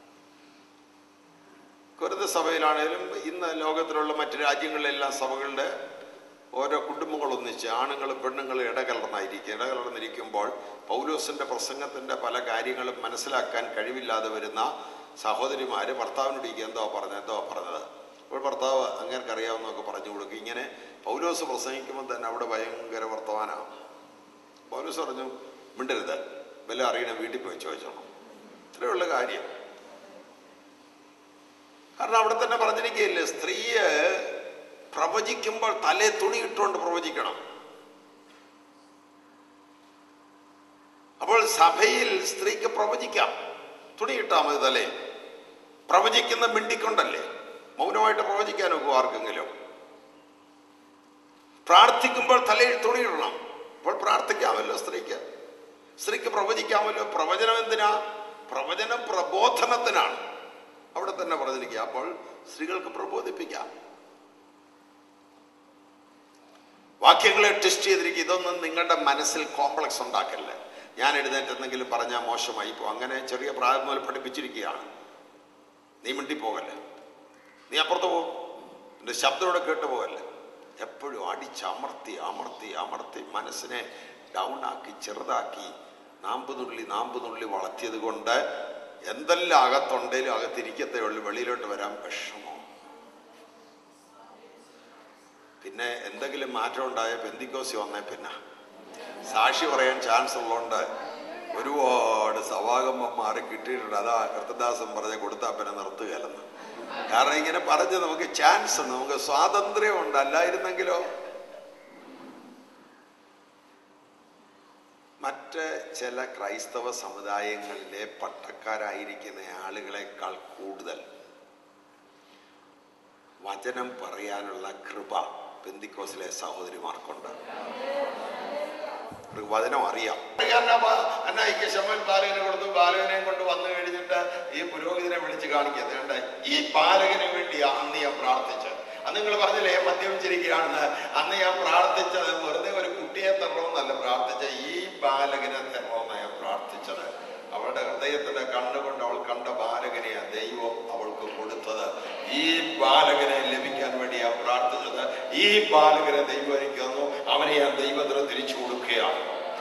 കൊരുന്ന സഭയിലാണേലും ഇന്ന് ലോകത്തിലുള്ള മറ്റു രാജ്യങ്ങളിലെല്ലാം സഭകളുടെ ഓരോ കുടുംബങ്ങൾ ഒന്നിച്ച് ആണുങ്ങൾ പെണ്ണുങ്ങൾ ഇടകലർന്നായിരിക്കും ഇടകലർന്നിരിക്കുമ്പോൾ പൗലോസിന്റെ പ്രസംഗത്തിന്റെ പല കാര്യങ്ങളും മനസ്സിലാക്കാൻ കഴിവില്ലാതെ വരുന്ന സഹോദരിമാര് ഭർത്താവിനോട് ഇരിക്കുക എന്തോ പറഞ്ഞത് എന്തോ പറഞ്ഞത് അപ്പോൾ ഭർത്താവ് അങ്ങേർക്ക് അറിയാവുന്നതൊക്കെ പറഞ്ഞു കൊടുക്കും ഇങ്ങനെ പൗലോസ് പ്രസംഗിക്കുമ്പോൾ തന്നെ അവിടെ ഭയങ്കര വർത്തമാനമാണ് പൗലോസ് പറഞ്ഞു മിണ്ടരുത് വല്ല അറിയണം വീട്ടിൽ പോയി ചോദിച്ചോണം ഇത്രയുള്ള കാര്യം കാരണം അവിടെ തന്നെ പറഞ്ഞിരിക്കുകയില്ലേ സ്ത്രീയെ പ്രവചിക്കുമ്പോൾ തലേ തുണി ഇട്ടുകൊണ്ട് പ്രവചിക്കണം അപ്പോൾ സഭയിൽ സ്ത്രീക്ക് പ്രവചിക്കാം തുണി ഇട്ടാ മതി തലേ പ്രവചിക്കുന്ന മിണ്ടിക്കൊണ്ടല്ലേ മൗനമായിട്ട് പ്രവചിക്കാൻ നോക്കും ആർക്കെങ്കിലും പ്രാർത്ഥിക്കുമ്പോൾ തലയിൽ തുണിയിടണം അപ്പോൾ പ്രാർത്ഥിക്കാമല്ലോ സ്ത്രീക്ക് സ്ത്രീക്ക് പ്രവചിക്കാമല്ലോ പ്രവചനം എന്തിനാ പ്രവചനം പ്രബോധനത്തിനാണ് അവിടെ തന്നെ പറഞ്ഞിരിക്കുക അപ്പോൾ സ്ത്രീകൾക്ക് പ്രബോധിപ്പിക്കാം വാക്യങ്ങളെ ടെസ്റ്റ് ചെയ്തിരിക്കുക ഇതൊന്നും നിങ്ങളുടെ മനസ്സിൽ കോംപ്ലക്സ് ഉണ്ടാക്കല്ലേ ഞാൻ എഴുന്നേറ്റ് എന്തെങ്കിലും പറഞ്ഞാൽ മോശമായി ഇപ്പോൾ അങ്ങനെ ചെറിയ പ്രായം മുതൽ പഠിപ്പിച്ചിരിക്കുകയാണ് നീ മിണ്ടിപ്പോകല്ലേ നീ അപ്പുറത്ത് പോകും എൻ്റെ ശബ്ദത്തോടെ കേട്ട് പോകല്ലേ എപ്പോഴും അടിച്ചമർത്തി അമർത്തി അമർത്തി മനസ്സിനെ ഡൗൺ ആക്കി ചെറുതാക്കി നാമ്പ് നുള്ളി നാമ്പ് നുള്ളി വളർത്തിയത് കൊണ്ട് എന്തെല്ലാം അകത്തുണ്ടേലും അകത്തിരിക്കത്തേ ഉള്ളൂ വെളിയിലോട്ട് വരാൻ വിഷമോ പിന്നെ എന്തെങ്കിലും മാറ്റം ഉണ്ടായ ബന്ദിക്കോസി വന്നേ പിന്നെ സാക്ഷി പറയാൻ ചാൻസ് ഉള്ളതുകൊണ്ട് ഒരുപാട് സഭാഗമന്മാരെ കിട്ടിയിട്ടുണ്ട് അതാ കൃത്തദാസൻ പറഞ്ഞ കൊടുത്താ പിന്നെ നിർത്തുകയല്ലെന്ന് കാരണം ഇങ്ങനെ പറഞ്ഞ് നമുക്ക് ചാൻസ് ഉണ്ട് നമുക്ക് സ്വാതന്ത്ര്യമുണ്ട് അല്ലായിരുന്നെങ്കിലോ മറ്റ് ചില ക്രൈസ്തവ സമുദായങ്ങളിലെ പട്ടക്കാരായിരിക്കുന്ന ആളുകളെക്കാൾ കൂടുതൽ വചനം പറയാനുള്ള കൃപ പെന്തിക്കോസിലെ സഹോദരിമാർക്കുണ്ട് അവർക്ക് വചനം അറിയാം അന്നായിക്ക് ശമൻ ബാലകനെ കൊടുത്തു ബാലകനെ കൊണ്ട് വന്നു കഴിഞ്ഞിട്ട് ഈ പുരോഹിതനെ വിളിച്ച് കാണിക്കുന്നത് കണ്ടേ ഈ ബാലകന് വേണ്ടിയാ അന്ന് ഞാൻ പ്രാർത്ഥിച്ചത് അന്ന് നിങ്ങൾ പറഞ്ഞില്ലേ മദ്യപിച്ചിരിക്കുകയാണെന്ന് അന്ന് ഞാൻ പ്രാർത്ഥിച്ചത് വെറുതെ ഒരു കുട്ടിയെ തരണമെന്നല്ല പ്രാർത്ഥിച്ച ഈ ബാലകനെ തരണമെന്ന് ഞാൻ പ്രാർത്ഥിച്ചത് അവളുടെ ഹൃദയത്തിന്റെ കണ്ണുകൊണ്ട് അവൾ കണ്ട ബാലകനെയാ ദൈവം അവൾക്ക് കൊടുത്തത് ഈ ബാലകനെ ലഭിക്കാൻ വേണ്ടി ഞാൻ പ്രാർത്ഥിച്ചത് ഈ ബാലകനെ ദൈവം എനിക്ക് തന്നു അവനെ ഞാൻ ദൈവത്തിന് തിരിച്ചു കൊടുക്കുകയാണ്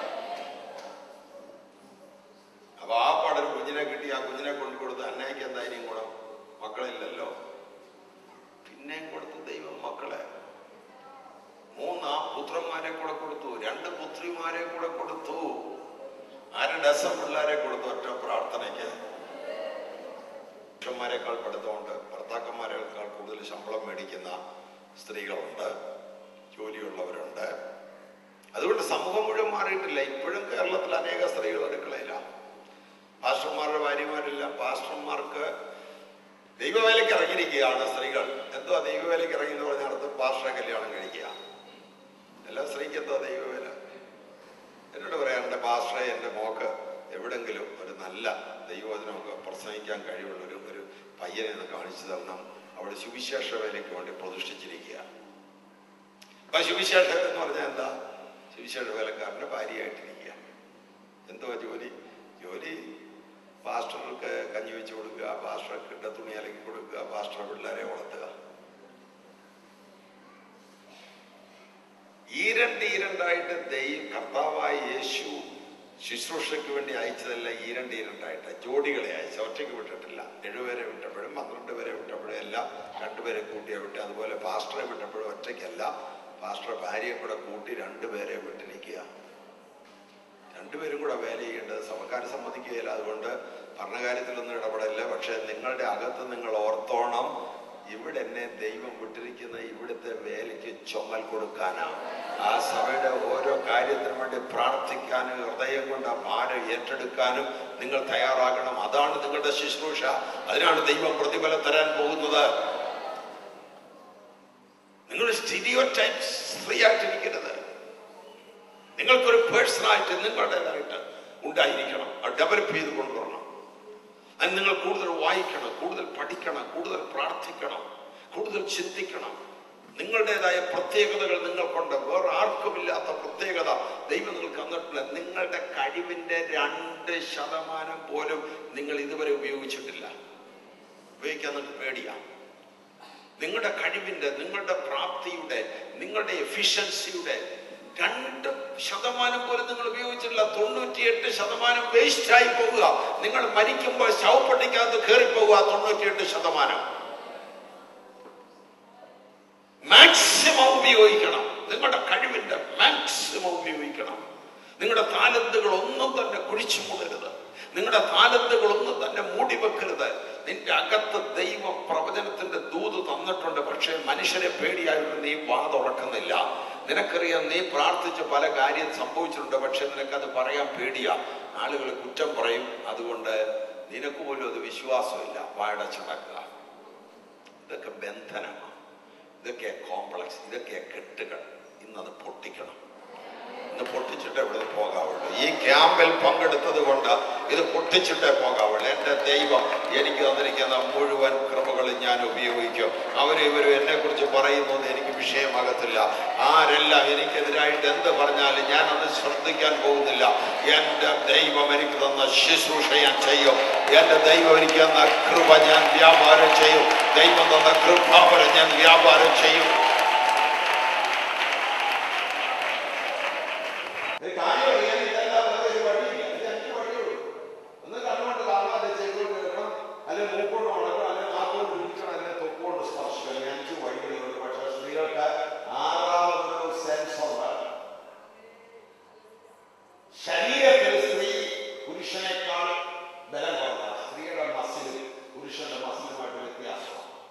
അപ്പൊ ആ പാടൊരു കുഞ്ഞിനെ കിട്ടി ആ കുഞ്ഞിനെ കൊണ്ടു കൊടുത്ത് അന്നയ്ക്ക് എന്തായാലും ഗുണം മക്കളില്ലല്ലോ പിന്നെയും കൊടുത്തു ദൈവം മക്കളെ മൂന്ന് പുത്രന്മാരെ കൂടെ കൊടുത്തു രണ്ട് പുത്രിമാരെ കൂടെ കൊടുത്തു ആരും ഡസം പിള്ളേരെ കൊടുത്തു ഒറ്റ പ്രാർത്ഥനയ്ക്ക് പുരുഷന്മാരെക്കാൾ പഠിത്തമുണ്ട് ഭർത്താക്കന്മാരെക്കാൾ കൂടുതൽ ശമ്പളം മേടിക്കുന്ന സ്ത്രീകളുണ്ട് ജോലിയുള്ളവരുണ്ട് അതുകൊണ്ട് സമൂഹം മുഴുവൻ മാറിയിട്ടില്ല ഇപ്പോഴും കേരളത്തിൽ അനേക സ്ത്രീകൾ അടുക്കളയില്ല പാസ്റ്റർമാരുടെ ഭാര്യമാരില്ല പാസ്റ്റർമാർക്ക് ദൈവവേലയ്ക്ക് ഇറങ്ങിയിരിക്കുകയാണ് സ്ത്രീകൾ എന്തുവാ ദൈവവേലയ്ക്ക് ഇറങ്ങി എന്ന് പറഞ്ഞ അർത്ഥം പാസ്റ്ററെ കല്യാണം കഴിക്കുക എല്ലാ സ്ത്രീക്ക് എന്തുവാ ദൈവവേല എന്നോട് പറയാം എൻ്റെ പാസ്റ്ററെ എൻ്റെ മോക്ക് എവിടെങ്കിലും ഒരു നല്ല ദൈവവചനമൊക്കെ പ്രസംഗിക്കാൻ കഴിവുള്ള ഒരു ഒരു പയ്യനെ ഒന്ന് കാണിച്ചു തരണം അവിടെ സുവിശേഷ വേലയ്ക്ക് വേണ്ടി പ്രതിഷ്ഠിച്ചിരിക്കുക അപ്പൊ സുവിശേഷ എന്ന് പറഞ്ഞാൽ എന്താ സുവിശേഷ വേലക്കാരൻ്റെ ഭാര്യയായിട്ടിരിക്കുക എന്തുവാ ജോലി ജോലി പാസ്റ്റർക്ക് കഞ്ഞി വെച്ച് കൊടുക്കുക പാസ്റ്റർക്ക് ഇട്ട തുണി അലക്കി കൊടുക്കുക പാസ്റ്റർ പിള്ളേരെ വളർത്തുക ഈരണ്ട് ഈരണ്ടായിട്ട് ദൈവം കർത്താവായ യേശു ശുശ്രൂഷയ്ക്ക് വേണ്ടി അയച്ചതല്ല ഈരണ്ട് ഈരണ്ടായിട്ട് ജോഡികളെ അയച്ച ഒറ്റയ്ക്ക് വിട്ടിട്ടില്ല ഏഴുപേരെ വിട്ടപ്പോഴും പന്ത്രണ്ട് പേരെ വിട്ടപ്പോഴും എല്ലാം രണ്ടുപേരെ കൂട്ടിയാ വിട്ട് അതുപോലെ പാസ്റ്ററെ വിട്ടപ്പോഴും ഒറ്റയ്ക്കല്ല പാസ്റ്റർ ഭാര്യയെ കൂടെ കൂട്ടി രണ്ടുപേരെ വിട്ടിരിക്കുക രണ്ടുപേരും കൂടെ വേല ചെയ്യേണ്ടത് സഭക്കാർ സമ്മതിക്കുകയില്ല അതുകൊണ്ട് ഭരണകാര്യത്തിലൊന്നും ഇടപെടില്ല പക്ഷെ നിങ്ങളുടെ അകത്ത് നിങ്ങൾ ഓർത്തോണം ഇവിടെ എന്നെ ദൈവം വിട്ടിരിക്കുന്ന ഇവിടുത്തെ വേലയ്ക്ക് ചുമൽ കൊടുക്കാനാണ് ആ സഭയുടെ ഓരോ കാര്യത്തിനും വേണ്ടി പ്രാർത്ഥിക്കാനും ഹൃദയം കൊണ്ട് ആ ഭാരം ഏറ്റെടുക്കാനും നിങ്ങൾ തയ്യാറാകണം അതാണ് നിങ്ങളുടെ ശുശ്രൂഷ അതിനാണ് ദൈവം പ്രതിഫലം തരാൻ പോകുന്നത് നിങ്ങൾ സ്റ്റീരിയോ ടൈപ്സ് ഫ്രീ ആയിട്ടിരിക്കരുത് നിങ്ങൾക്കൊരു പേഴ്സണായിട്ട് നിങ്ങളുടേതായിട്ട് ഉണ്ടായിരിക്കണം അത് ഡെവലപ്പ് ചെയ്ത് കൊണ്ടുവരണം അത് നിങ്ങൾ കൂടുതൽ വായിക്കണം കൂടുതൽ പഠിക്കണം കൂടുതൽ പ്രാർത്ഥിക്കണം കൂടുതൽ ചിന്തിക്കണം നിങ്ങളുടേതായ പ്രത്യേകതകൾ നിങ്ങൾക്കുണ്ട് വേറെ ആർക്കുമില്ലാത്ത പ്രത്യേകത ദൈവം നിങ്ങൾക്ക് തന്നിട്ടില്ല നിങ്ങളുടെ കഴിവിന്റെ രണ്ട് ശതമാനം പോലും നിങ്ങൾ ഇതുവരെ ഉപയോഗിച്ചിട്ടില്ല ഉപയോഗിക്കാൻ നിങ്ങൾക്ക് പേടിയാണ് നിങ്ങളുടെ കഴിവിന്റെ നിങ്ങളുടെ പ്രാപ്തിയുടെ നിങ്ങളുടെ എഫിഷ്യൻസിയുടെ രണ്ട് ശതമാനം പോലും നിങ്ങൾ ഉപയോഗിച്ചില്ല തൊണ്ണൂറ്റിയെട്ട് ശതമാനം വേസ്റ്റ് ആയി പോവുക നിങ്ങൾ മരിക്കുമ്പോൾ ശവപ്പെട്ടിക്കകത്ത് കയറി പോവുക തൊണ്ണൂറ്റിയെട്ട് ശതമാനം മാക്സിമം ഉപയോഗിക്കണം നിങ്ങളുടെ കഴിവിന്റെ മാക്സിമം ഉപയോഗിക്കണം നിങ്ങളുടെ താലന്തുകൾ ഒന്നും തന്നെ കുഴിച്ചു മൂടരുത് നിങ്ങളുടെ താലന്തുകൾ ഒന്നും തന്നെ മൂടി വെക്കരുത് നിന്റെ അകത്ത് ദൈവ പ്രവചനത്തിന്റെ ദൂത് തന്നിട്ടുണ്ട് പക്ഷേ മനുഷ്യരെ പേടിയായിട്ട് നീ വാ തുറക്കുന്നില്ല നിനക്കറിയാം നീ പ്രാർത്ഥിച്ച് പല കാര്യം സംഭവിച്ചിട്ടുണ്ട് പക്ഷെ നിനക്കത് പറയാൻ പേടിയാ ആളുകൾ കുറ്റം പറയും അതുകൊണ്ട് നിനക്ക് പോലും അത് വിശ്വാസമില്ല വായടച്ചടക്കുക ഇതൊക്കെ ബന്ധനമാണ് ഇതൊക്കെ കോംപ്ലക്സ് ഇതൊക്കെ കെട്ടുകൾ ഇന്നത് പൊട്ടിക്കണം ഇന്ന് പൊട്ടിച്ചിട്ടേ ഇവിടെ പോകാവുള്ളൂ ഈ ക്യാമ്പിൽ പങ്കെടുത്തത് കൊണ്ട് ഇത് പൊട്ടിച്ചിട്ടേ പോകാവുള്ളൂ എൻ്റെ ദൈവം എനിക്ക് തന്നിരിക്കുന്ന മുഴുവൻ കൃപകളും ഞാൻ ഉപയോഗിക്കും അവരും ഇവരും എന്നെ കുറിച്ച് പറയുന്നു എന്ന് എനിക്ക് വിഷയമാകത്തില്ല ആരെല്ലാം എനിക്കെതിരായിട്ട് എന്ത് പറഞ്ഞാലും ഞാൻ അത് ശ്രദ്ധിക്കാൻ പോകുന്നില്ല എൻ്റെ ദൈവം എനിക്ക് തന്ന ശുശ്രൂഷ ഞാൻ ചെയ്യും എൻ്റെ ദൈവം എനിക്ക് തന്ന കൃപ ഞാൻ വ്യാപാരം ചെയ്യും ദൈവം തന്ന കൃപാപരം ഞാൻ വ്യാപാരം ചെയ്യും ഒരു കാര്യം അറിയാൻ ഇതെല്ലാം വേറെ ഒരു വഴിയില്ല. ഇത് അഞ്ച് വഴിയുള്ളൂ. ഒന്ന് കണ്ണുകൊണ്ട് കാണാതെ ചെവികൊണ്ട് കേൾക്കണം, അല്ലെങ്കിൽ മൂക്കൊണ്ട് മണക്കണം, അല്ലെങ്കിൽ നാക്കുകൊണ്ട് രുചിക്കണം, അല്ലെങ്കിൽ തൊക്കുകൊണ്ട് സ്പർശിക്കണം. ഈ അഞ്ച് വഴികളുണ്ട്. പക്ഷേ സ്ത്രീകൾക്ക് ആറാമതൊരു സെൻസ് ഉണ്ട്. ശരീരത്തിൽ സ്ത്രീ പുരുഷനേക്കാൾ ബലം കുറഞ്ഞ സ്ത്രീയുടെ മസിൽ പുരുഷന്റെ മസിലുമായിട്ട് വ്യത്യാസമാണ്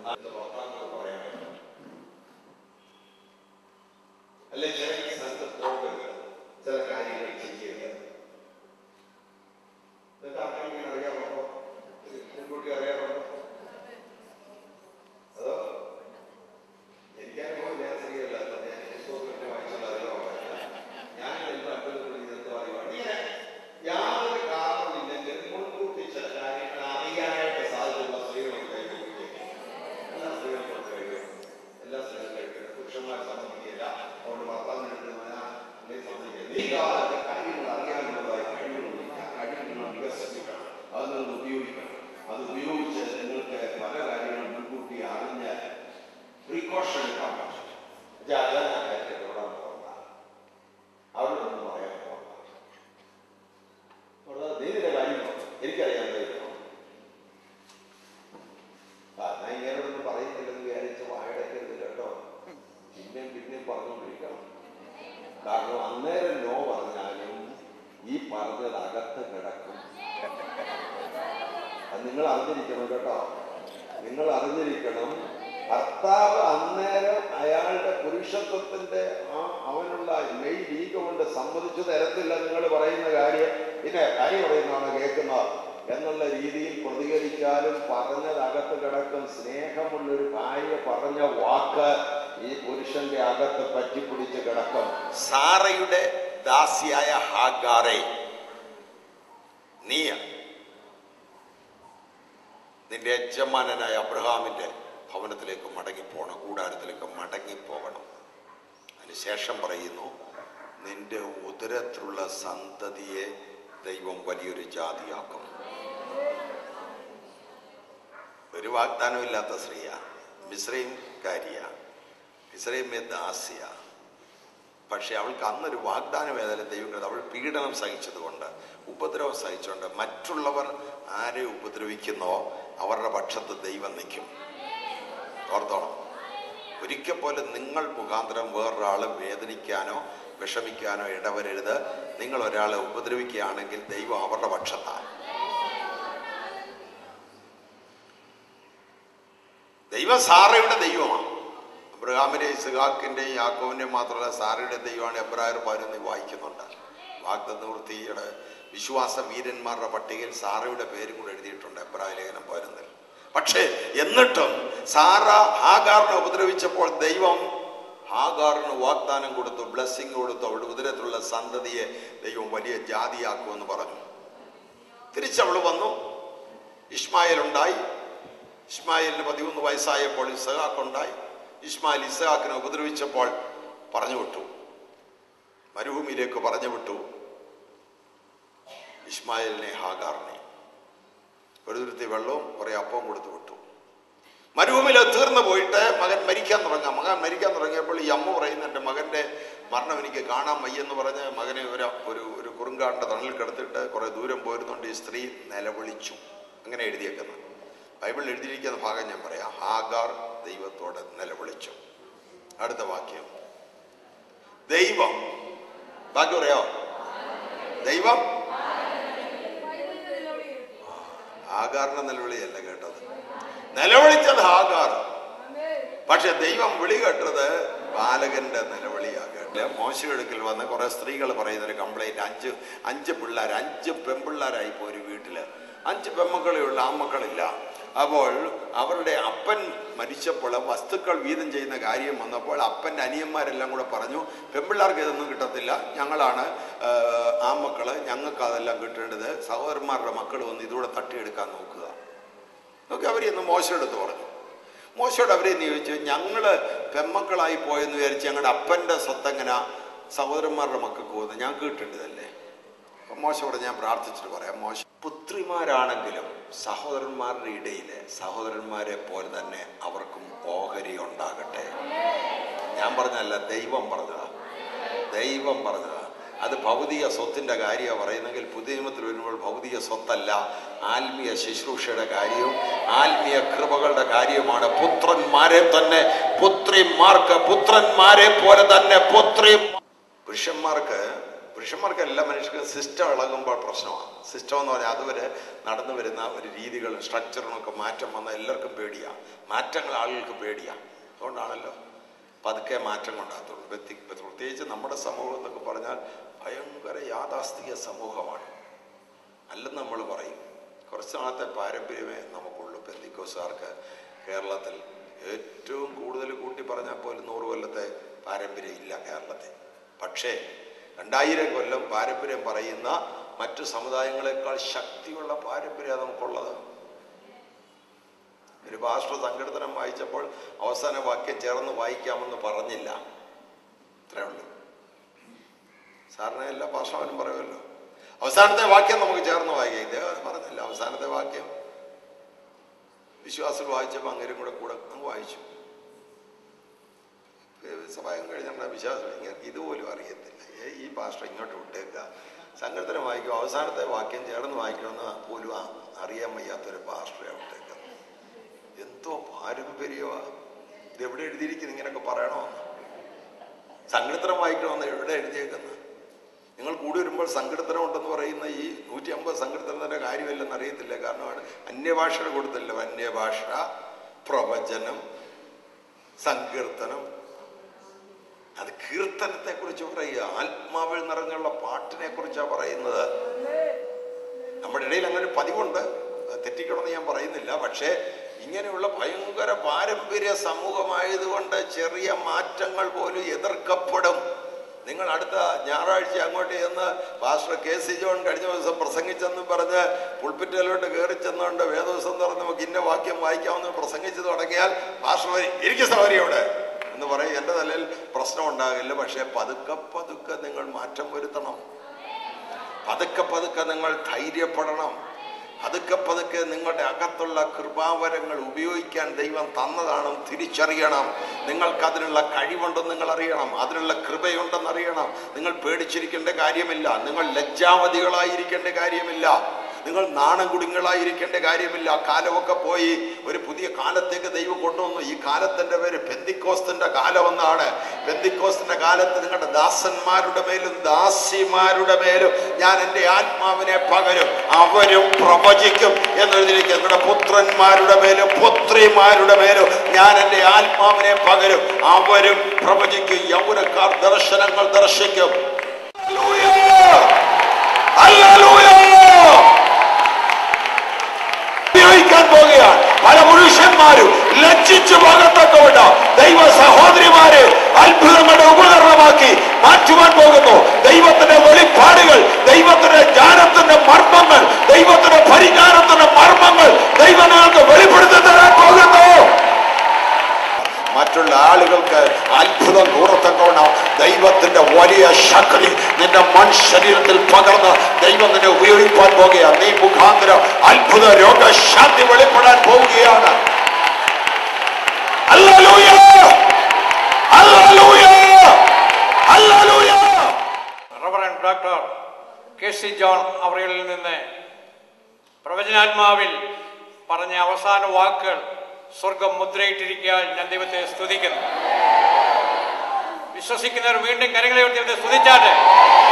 അത് പുറത്താണെന്ന് പറയാൻ പറ്റും. അല്ലെ ചില സ്ഥലത്ത് പോകരുത് ചില കാര്യങ്ങൾ ചെയ്യരുത് ഇതൊക്കെ ആർക്കെങ്കിലും അറിയാമോ മുൻകൂട്ടി അറിയാമോ അതോ എനിക്കറിയാമോ ഞാൻ ശരിയല്ല ഞാൻ പുസ്തകത്തിൽ വായിച്ചുള്ള അറിയാമോ ഞാൻ എല്ലാ അമ്പലത്തിലും ഇതൊക്കെ അറിയുവാണ് ഇങ്ങനെ യാതൊരു കാരണമില്ലെങ്കിൽ മുൻകൂട്ടി ചില കാര്യങ്ങൾ അറിയാനായിട്ട് സാധ്യതയുള്ള സ്ത്രീകളുണ്ട് എല്ലാ സ്ത്രീകൾക്കും കഴിയും എല്ലാ സ്ത്രീകളും കഴിക്കും പുരുഷന്മാരെ സമ്മതിക്കില്ല അതുകൊണ്ട് ഭർത്താവിനെ സമ്മതിക്കില്ല നീ കാലത്ത് കാര്യങ്ങൾ അറിയാനുള്ളതായി കഴിവുകളില്ല കഴിവുകൾ വികസിപ്പിക്കണം അത് നിങ്ങൾ ഉപയോഗിക്കണം അത് ഉപയോഗിച്ച് നിങ്ങൾക്ക് പല കാര്യങ്ങളും മുൻകൂട്ടി അറിഞ്ഞ് പ്രിക്കോഷൻ എടുക്കാൻ പറ്റും ജാഗ്രത തൊടാൻ പോകണ്ട അവിടെ ഒന്നും പറയാൻ പോകണ്ട അവിടെ നീതിയുടെ കാര്യം എനിക്കറിയാൻ കഴിയുമോ ആ ഞാൻ ഇങ്ങനോടൊന്നും പറയുന്നില്ലെന്ന് വിചാരിച്ച് വായടക്കരുത് കേട്ടോ പിന്നെയും പിന്നെയും പറഞ്ഞുകൊണ്ടിരിക്കണം കാരണം അന്നേരം നോ പറഞ്ഞാലും ഈ പറഞ്ഞത് അകത്ത് കിടക്കും അത് നിങ്ങൾ അറിഞ്ഞിരിക്കണം കേട്ടോ നിങ്ങൾ അറിഞ്ഞിരിക്കണം ഭർത്താവ് അന്നേരം അയാളുടെ പുരുഷത്വത്തിന്റെ ആ അവനുള്ള മെയ് ലീഗ കൊണ്ട് സമ്മതിച്ചു തരത്തില്ല നിങ്ങൾ പറയുന്ന കാര്യം പിന്നെ കാര്യം പറയുന്നതാണ് കേൾക്കുന്നത് എന്നുള്ള രീതിയിൽ പ്രതികരിച്ചാലും പറഞ്ഞത് അകത്ത് കിടക്കും സ്നേഹമുള്ളൊരു ഭാര്യ പറഞ്ഞ വാക്ക് ഈ പുരുഷന്റെ അകത്ത് പറ്റിപ്പിടിച്ച് കിടക്കും സാറയുടെ ദാസിയായ ഹാഗാറെ നീ നിന്റെ യജമാനനായ അബ്രഹാമിന്റെ ഭവനത്തിലേക്ക് മടങ്ങിപ്പോകണം കൂടാരത്തിലേക്ക് മടങ്ങിപ്പോകണം അതിനുശേഷം പറയുന്നു നിന്റെ ഉദരത്തിലുള്ള സന്തതിയെ ദൈവം വലിയൊരു ജാതിയാക്കും ഒരു വാഗ്ദാനം ഇല്ലാത്ത സ്ത്രീയ മിശ്രയും കാര്യ മിശ്രയും ദാസിയ പക്ഷെ അവൾക്ക് അന്നൊരു വാഗ്ദാനം ഏതായാലും ദൈവം കൊടുത്തു. അവൾ പീഡനം സഹിച്ചതുകൊണ്ട് ഉപദ്രവം സഹിച്ചുകൊണ്ട് മറ്റുള്ളവർ ആരെ ഉപദ്രവിക്കുന്നോ അവരുടെ പക്ഷത്ത് ദൈവം നിൽക്കും ഓർത്തോണം ഒരിക്കൽ പോലും നിങ്ങൾ മുഖാന്തരം വേറൊരാളെ വേദനിക്കാനോ വിഷമിക്കാനോ ഇടവരരുത് നിങ്ങൾ ഒരാളെ ഉപദ്രവിക്കുകയാണെങ്കിൽ ദൈവം അവരുടെ പക്ഷത്താണ് ദൈവം സാറയുടെ ദൈവമാണ് അബ്രഹാമിന്റെ ഇസ്ഹാക്കിന്റെയും യാക്കോവിന്റെയും മാത്രമല്ല സാറയുടെ ദൈവമാണ് എബ്രായർ പതിനൊന്ന് വായിക്കുന്നുണ്ട് വാഗ്ദ നിവൃത്തിയുടെ വിശ്വാസ വീരന്മാരുടെ പട്ടികയിൽ സാറയുടെ പേരും കൂടെ എഴുതിയിട്ടുണ്ട് എബ്രായ ലേഖനം പതിനൊന്നിൽ പക്ഷേ എന്നിട്ടും സാറ ഹാഗാറിനെ ഉപദ്രവിച്ചപ്പോൾ ദൈവം ഹാഗാറിന് വാഗ്ദാനം കൊടുത്തു ബ്ലെസ്സിങ് കൊടുത്തു അവളുടെ ഉദരത്തിലുള്ള സന്തതിയെ ദൈവം വലിയ ജാതിയാക്കുമെന്ന് പറഞ്ഞു തിരിച്ചവൾ വന്നു ഇസ്മായിൽ ഉണ്ടായി ഇസ്മായിലിന് പതിമൂന്ന് വയസ്സായപ്പോൾ ഇസഹാക്ക് ഉണ്ടായി ഇസ്മായിൽ ഇസഹാക്കിനെ ഉപദ്രവിച്ചപ്പോൾ പറഞ്ഞു വിട്ടു മരുഭൂമിയിലേക്ക് പറഞ്ഞു വിട്ടു ഇസ്മായിലിനെ ഹാഗാറിനെ ഒരു തുരുത്തി വെള്ളവും കുറെ അപ്പവും കൊടുത്തു വിട്ടു മരുഭൂമിയിൽ അത് തീർന്നു പോയിട്ട് മകൻ മരിക്കാൻ തുടങ്ങാം മകൻ മരിക്കാൻ തുടങ്ങിയപ്പോൾ ഈ അമ്മ പറയുന്ന എൻ്റെ മകൻ്റെ മരണം എനിക്ക് കാണാൻ വയ്യെന്ന് പറഞ്ഞ് മകനെ ഒരു ഒരു ഒരു കുറുങ്കാടിൻ്റെ തണലിൽ കിടത്തിട്ട് കുറെ ദൂരം പോയിരുന്നുകൊണ്ട് ഈ സ്ത്രീ നിലവിളിച്ചു അങ്ങനെ എഴുതിയേക്കുന്നത് ബൈബിളിൽ എഴുതിയിരിക്കുന്ന ഭാഗം ഞാൻ പറയാം ഹാഗാർ ദൈവത്തോടെ നിലവിളിച്ചു അടുത്ത വാക്യം ദൈവം ബാക്കി പറയാോ ദൈവം ഹാഗാറിന്റെ നിലവിളിയല്ല കേട്ടത് നിലവിളിച്ചത് ഹാഗാർ പക്ഷെ ദൈവം വിളി കേട്ടത് ബാലകന്റെ നിലവിളിയാ കേട്ടെ മോശമെടുക്കൽ വന്ന് കുറെ സ്ത്രീകൾ പറയുന്ന ഒരു കംപ്ലൈന്റ് അഞ്ച് അഞ്ച് പിള്ളേർ അഞ്ച് പെൺപിള്ളേരായി ഇപ്പോ ഒരു വീട്ടില് അഞ്ച് പെൺമക്കളേ ഉള്ളു ആൺമക്കളില്ല അപ്പോൾ അവരുടെ അപ്പൻ മരിച്ചപ്പോൾ വസ്തുക്കൾ വീതം ചെയ്യുന്ന കാര്യം വന്നപ്പോൾ അപ്പൻ്റെ അനിയന്മാരെല്ലാം കൂടെ പറഞ്ഞു പെൺപിള്ളേർക്ക് ഇതൊന്നും കിട്ടത്തില്ല ഞങ്ങളാണ് ആ, ആൺമക്കള് ഞങ്ങൾക്ക് അതെല്ലാം കിട്ടേണ്ടത് സഹോദരന്മാരുടെ മക്കൾ വന്ന് ഇതുകൂടെ തട്ടിയെടുക്കാൻ നോക്കുക ഒക്കെ അവരെന്ന് മോശമെടുത്ത് പറഞ്ഞു മോശയോട് അവരെ നിയോഗിച്ചു ഞങ്ങള് പെമ്മക്കളായി പോയെന്ന് വിചാരിച്ച് ഞങ്ങളുടെ അപ്പന്റെ സ്വത്ത് എങ്ങനെ സഹോദരന്മാരുടെ മക്കൾക്ക് പോകുന്നത് ഞങ്ങൾക്ക് കിട്ടേണ്ടതല്ലേ അപ്പൊ മോശയോട് ഞാൻ പ്രാർത്ഥിച്ചിട്ട് പറയാം മോശ പുത്രിമാരാണെങ്കിലും സഹോദരന്മാരുടെ ഇടയിലെ സഹോദരന്മാരെ പോലെ തന്നെ അവർക്കും ഓഹരി ഉണ്ടാകട്ടെ ഞാൻ പറഞ്ഞല്ല ദൈവം പറഞ്ഞതാ ദൈവം പറഞ്ഞതാ അത് ഭൗതിക സ്വത്തിന്റെ കാര്യമാണ് പറയുന്നെങ്കിൽ പുതിയ നിയമത്തിൽ വരുമ്പോൾ ഭൗതിക സ്വത്തല്ല ആത്മീയ ശുശ്രൂഷയുടെ കാര്യവും ആത്മീയ കൃപകളുടെ കാര്യമാണ് പുത്രന്മാരെ തന്നെ പുത്രിമാർക്ക് പുത്രന്മാരെ പോലെ തന്നെ പുത്രി പുരുഷന്മാർക്ക് പുരുഷന്മാർക്ക് എല്ലാ മനുഷ്യർക്കും സിസ്റ്റം ഇളകുമ്പോൾ പ്രശ്നമാണ് സിസ്റ്റം എന്ന് പറഞ്ഞാൽ അതുവരെ നടന്നു വരുന്ന ഒരു രീതികളും സ്ട്രക്ചറും ഒക്കെ മാറ്റം വന്ന എല്ലാവർക്കും പേടിയാണ് മാറ്റങ്ങൾ ആളുകൾക്ക് പേടിയാണ് അതുകൊണ്ടാണല്ലോ പതുക്കെ മാറ്റം കൊണ്ടാകത്തുള്ളൂ വ്യക്തി പ്രത്യേകിച്ച് നമ്മുടെ സമൂഹം എന്നൊക്കെ പറഞ്ഞാൽ ഭയങ്കര യാഥാസ്ഥിക സമൂഹമാണ് അല്ലെന്ന് നമ്മൾ പറയും കുറച്ച് നാളത്തെ പാരമ്പര്യമേ നമുക്കുള്ളൂ പെന്തിക്കോസുകാർക്ക് കേരളത്തിൽ ഏറ്റവും കൂടുതൽ കൂട്ടി പറഞ്ഞാൽ പോലും നൂറ് കൊല്ലത്തെ പാരമ്പര്യം ഇല്ല കേരളത്തിൽ പക്ഷേ രണ്ടായിരം കൊല്ലം പാരമ്പര്യം പറയുന്ന മറ്റു സമുദായങ്ങളെക്കാൾ ശക്തിയുള്ള പാരമ്പര്യമാണ് നമുക്കുള്ളത് ഒരു ഭാഷ സങ്കീർത്തനം വായിച്ചപ്പോൾ അവസാന വാക്യം ചേർന്ന് വായിക്കാമെന്ന് പറഞ്ഞില്ല അത്രേ ഉള്ളൂ സാറിന് എല്ലാ ഭാഷവനും പറയുമല്ലോ അവസാനത്തെ വാക്യം നമുക്ക് ചേർന്ന് വായിക്കാം ഇദ്ദേഹം അത് പറഞ്ഞില്ല അവസാനത്തെ വാക്യം വിശ്വാസം വായിച്ചപ്പോൾ അങ്ങേരും കൂടെ കൂടെ അങ്ങ് വായിച്ചു സഭായം കഴിഞ്ഞാൽ വിശ്വാസം ഇങ്ങനെ ഇതുപോലും അറിയത്തില്ല ഏ, ഈ ഭാഷ ഇങ്ങോട്ട് വിട്ടേക്കുക സങ്കീർത്തനം വായിക്കും അവസാനത്തെ വാക്യം ചേർന്ന് വായിക്കണമെന്ന് പോലും ആ- അറിയാൻ വയ്യാത്തൊരു ഭാഷയാണ് വിട്ടേക്കുന്നത് എന്തോ പാരമ്പര്യമാ ഇത് എവിടെ എഴുതിയിരിക്കുന്നു ഇങ്ങനെയൊക്കെ പറയണോ സങ്കീർത്തനം വായിക്കണമെന്ന് എവിടെ എഴുതിയേക്കുന്നത് നിങ്ങൾ കൂടി വരുമ്പോൾ സങ്കീർത്തനം ഉണ്ടെന്ന് പറയുന്ന ഈ നൂറ്റി അമ്പത് സങ്കീർത്തനത്തിന്റെ കാര്യമില്ലെന്ന് അറിയത്തില്ല കാരണം അന്യഭാഷകൾ കൊടുത്തില്ല അന്യഭാഷ പ്രവചനം സങ്കീർത്തനം അത് കീർത്തനത്തെ കുറിച്ച് പറയുക ആത്മാവിൽ നിറഞ്ഞുള്ള പാട്ടിനെ കുറിച്ചാണ് പറയുന്നത് നമ്മുടെ ഇടയിൽ അങ്ങനെ ഒരു പതിവുണ്ട് അത് തെറ്റിക്കണമെന്ന് ഞാൻ പറയുന്നില്ല പക്ഷേ ഇങ്ങനെയുള്ള ഭയങ്കര പാരമ്പര്യ സമൂഹമായതുകൊണ്ട് ചെറിയ മാറ്റങ്ങൾ പോലും എതിർക്കപ്പെടും നിങ്ങൾ അടുത്ത ഞായറാഴ്ച അങ്ങോട്ട് ചെന്ന് പാസ്റ്റർ കെ സി ജോൺ കഴിഞ്ഞ ദിവസം പ്രസംഗിച്ചെന്നും പറഞ്ഞ് പുൾപ്പിറ്റയിലോട്ട് കയറി ചെന്നുകൊണ്ട് വേദോസം തുറന്ന് നമുക്ക് ഇന്ന വാക്യം വായിക്കാമെന്ന് പ്രസംഗിച്ചു തുടങ്ങിയാൽ പാസ്റ്റർ ഇരിക്കും സൗകര്യം അവിടെ എന്ന് പറയും എൻ്റെ നിലയിൽ പ്രശ്നം ഉണ്ടാകില്ല പക്ഷേ പതുക്കെ പതുക്കെ നിങ്ങൾ മാറ്റം വരുത്തണം പതുക്കെ പതുക്കെ നിങ്ങൾ ധൈര്യപ്പെടണം പതുക്കെ പതുക്കെ നിങ്ങളുടെ അകത്തുള്ള കൃപാവരങ്ങൾ ഉപയോഗിക്കാൻ ദൈവം തന്നതാണെന്ന് തിരിച്ചറിയണം നിങ്ങൾക്ക് അതിനുള്ള കഴിവുണ്ടെന്ന് നിങ്ങൾ അറിയണം അതിനുള്ള കൃപയുണ്ടെന്ന് അറിയണം നിങ്ങൾ പേടിച്ചിരിക്കേണ്ട കാര്യമില്ല നിങ്ങൾ ലജ്ജാവതികളായിരിക്കേണ്ട കാര്യമില്ല നിങ്ങൾ നാണം കുടുങ്ങളായിരിക്കേണ്ട കാര്യമില്ല കാലമൊക്കെ പോയി ഒരു പുതിയ കാലത്തേക്ക് ദൈവം കൊണ്ടുവന്നു ഈ കാലത്തിന്റെ പേര് പെന്തിക്കോസ്തിന്റെ കാലമെന്നാണ് പെന്തിക്കോസ്തിന്റെ കാലത്ത് നിങ്ങളുടെ ദാസന്മാരുടെ മേലും ദാസിമാരുടെ മേലും ഞാൻ എൻ്റെ ആത്മാവിനെ പകരും അവരും പ്രവചിക്കും എന്നെഴുതിയിരിക്കും നിങ്ങളുടെ പുത്രന്മാരുടെ മേലും പുത്രിമാരുടെ മേലും ഞാൻ എൻ്റെ ആത്മാവിനെ പകരും അവരും പ്രവചിക്കും യൗവനക്കാർ ദർശനങ്ങൾ ദർശിക്കും Hallelujah! ഉപയോഗിക്കാൻ പോകുകയാണ് പല പുരുഷന്മാരും ലജ്ജിച്ചു പോകത്തക്കവണ്ണം ദൈവ സഹോദരിമാരെ അത്ഭുതങ്ങളുടെ ഉപകരണമാക്കി മാറ്റുവാൻ പോകുന്നു ദൈവത്തിന്റെ വെളിപ്പാടുകൾ ദൈവത്തിന്റെ ജ്ഞാനത്തിന്റെ മർമ്മങ്ങൾ ദൈവത്തിന്റെ പരിജ്ഞാനത്തിന്റെ മർമ്മങ്ങൾ ദൈവം നിങ്ങൾക്ക് വെളിപ്പെടുത്തി തരാൻ പോകുന്നു മറ്റുള്ള ആളുകൾക്ക് അത്ഭുതം കൂറത്തക്കോണം ദൈവത്തിന്റെ വലിയ ശക്തി നിന്റെ മൺ ശരീരത്തിൽ പകർന്ന് ദൈവം നിന്നെ ഉപയോഗിക്കാൻ പോകുകയാണ് നീ മുഖാന്തരം അത്ഭുത രോഗശാന്തി വെളിപ്പെടാൻ പോവുകയാണ് hallelujah! Hallelujah! Hallelujah! Reverend doctor K C John അവറിൽ നിന്ന് പ്രവചനാത്മാവിൽ പറഞ്ഞ അവസാന വാക്കുകൾ സ്വർഗം മുദ്രയിട്ടിരിക്കാൻ ഞാൻ ദൈവത്തെ സ്തുതിക്കുന്നു വിശ്വസിക്കുന്നവർ വീണ്ടും കരങ്ങളെ ഉയർത്തി ദൈവത്തെ സ്തുതിച്ചാട്ടെ